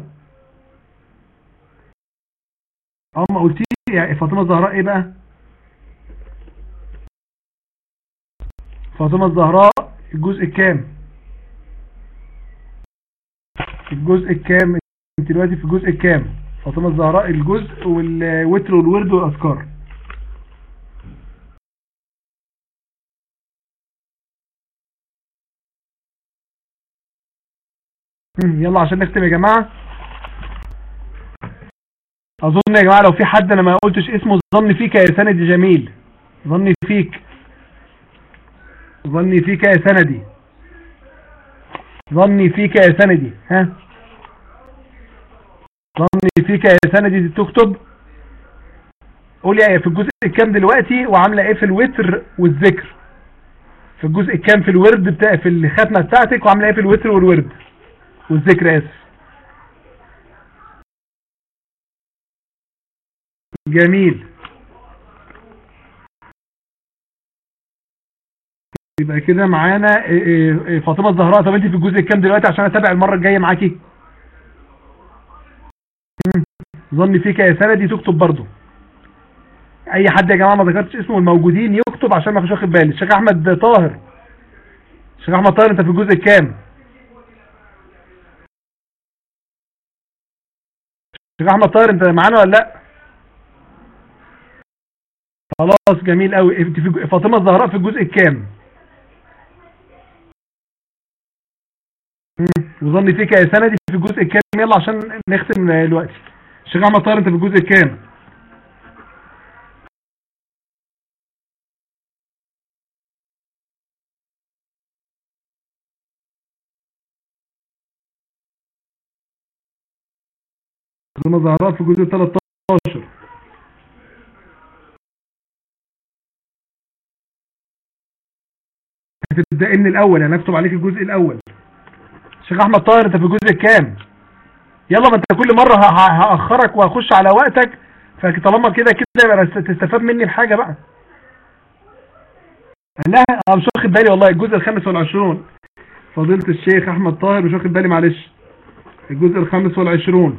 اه ما قلتي يعني فاطمة الزهراء ايه بقى فاطمة الزهراء الجزء الكام الجزء الكام انت دلوقتي في الجزء الكام فاطمة الزهراء الجزء والوتر والورد والاذكار يلا عشان نختم يا جماعة اظن يا جماعة لو في حد انا ما قلتش اسمه ظني فيك يا سندي جميل ظني فيك ظني فيك يا سندي ظني فيك يا سندي ها ظني فيك يا سندي تكتب قول يا في الجزء الكام دلوقتي وعامله ايه في الوتر والذكر في الجزء الكام في الورد بتاع في الختمه بتاعتك وعامله ايه في الوتر والورد والذكر اسف جميل يبقى كده معانا فاطمه الزهراء طب انت في الجزء الكام دلوقتي عشان اتابع المره الجايه معاكي ظني فيك يا سندي تكتب برضو اي حد يا جماعه ما ذكرتش اسمه الموجودين يكتب عشان ما اخش واخد بالي الشيخ احمد طاهر شيخ احمد طاهر انت في الجزء الكام شيخ احمد طاهر انت معانا ولا لا خلاص جميل قوي انت في فاطمه الزهراء في الجزء الكام وظني فيك يا سندي في الجزء الكام يلا عشان نختم دلوقتي شيخ احمد طاهر انت في الجزء الكام فاطمه الزهراء في الجزء 13 هتبدأ من الاول يعني اكتب عليك الجزء الاول شيخ احمد طاهر انت في الجزء الكام يلا ما انت كل مرة هاخرك واخش على وقتك فطالما كده كده يبقى تستفاد مني بحاجة بقى لا انا مش واخد بالي والله الجزء الخامس والعشرون فضيلة الشيخ احمد طاهر مش واخد بالي معلش الجزء الخامس والعشرون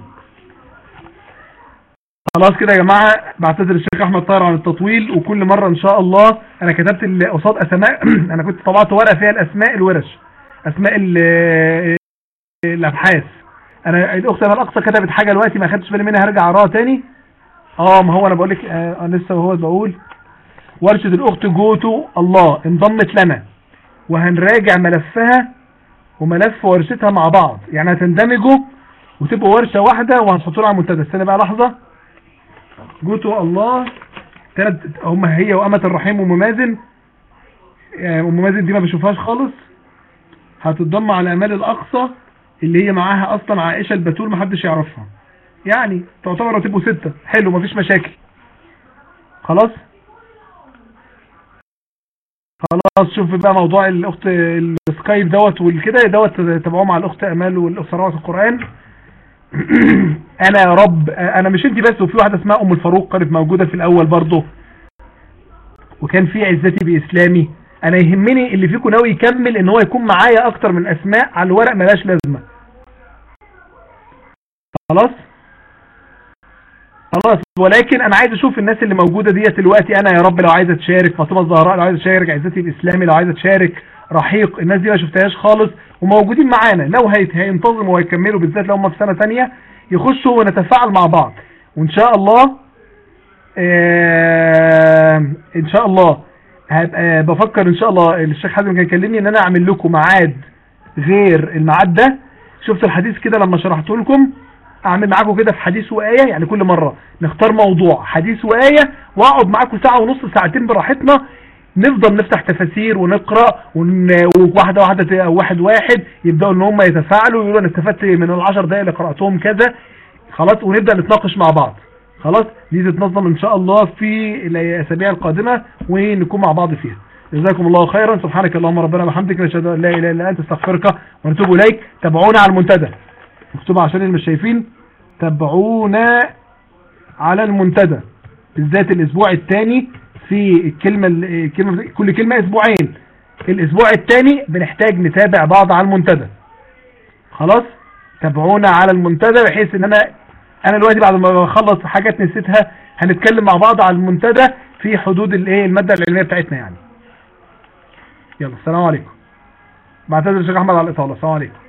خلاص كده يا جماعة بعتذر الشيخ احمد طاهر عن التطويل وكل مرة ان شاء الله انا كتبت قصاد اسماء انا كنت طبعت ورقة فيها الاسماء الورش اسماء الابحاث انا الاخت انا الاقصى كتبت حاجة دلوقتي ما خدتش بالي منها هرجع اقراها تاني اه ما هو انا بقول لك آه لسه وهو بقول ورشة الاخت جوتو الله انضمت لنا وهنراجع ملفها وملف ورشتها مع بعض يعني هتندمجوا وتبقوا ورشة واحدة وهنحطوا لها على المنتدى استنى بقى لحظة جوتو الله ثلاث هم هي وأمة الرحيم وام مازن ام مازن دي ما بشوفهاش خالص هتتضم على امال الاقصى اللي هي معاها اصلا عائشة البتول محدش يعرفها يعني تعتبر هتبقوا ستة حلو مفيش مشاكل خلاص خلاص شوف بقى موضوع الاخت السكايب دوت والكده دوت تابعوه مع الاخت امال والاخت روعه القران انا يا رب انا مش انت بس وفي واحده اسمها ام الفاروق كانت موجوده في الاول برضه وكان في عزتي باسلامي انا يهمني اللي فيكم ناوي يكمل ان هو يكون معايا اكتر من اسماء على الورق ملاش لازمه خلاص خلاص ولكن انا عايز اشوف الناس اللي موجوده ديت دلوقتي انا يا رب لو عايزه تشارك فاطمه الزهراء لو عايزه تشارك عزتي الاسلامي لو عايزه تشارك رحيق الناس دي ما شفتهاش خالص وموجودين معانا لو هينتظموا وهيكملوا بالذات لو هم في سنه ثانيه يخشوا ونتفاعل مع بعض وان شاء الله آه ان شاء الله هبقى بفكر ان شاء الله الشيخ حازم كان يكلمني ان انا اعمل لكم ميعاد غير الميعاد ده شفت الحديث كده لما شرحته لكم اعمل معاكم كده في حديث وآية يعني كل مرة نختار موضوع حديث وآية واقعد معاكم ساعة ونص ساعتين براحتنا نفضل نفتح تفاسير ونقرأ وواحدة واحدة او واحد واحد يبدأوا ان هم يتفاعلوا ويقولوا انا استفدت من العشر دقائق اللي قرأتهم كذا خلاص ونبدأ نتناقش مع بعض خلاص دي تتنظم ان شاء الله في الاسابيع القادمة ونكون مع بعض فيها جزاكم الله خيرا سبحانك اللهم ربنا وبحمدك نشهد ان لا اله الا انت استغفرك ونتوب اليك تابعونا على المنتدى مكتوبة عشان اللي مش شايفين تابعونا على المنتدى بالذات الاسبوع الثاني في الكلمة, الكلمة كل كلمة اسبوعين الاسبوع الثاني بنحتاج نتابع بعض على المنتدى خلاص تابعونا على المنتدى بحيث ان انا انا دلوقتي بعد ما بخلص حاجات نسيتها هنتكلم مع بعض على المنتدى في حدود الايه المادة العلمية بتاعتنا يعني يلا السلام عليكم بعتذر الشيخ احمد على الاطالة السلام عليكم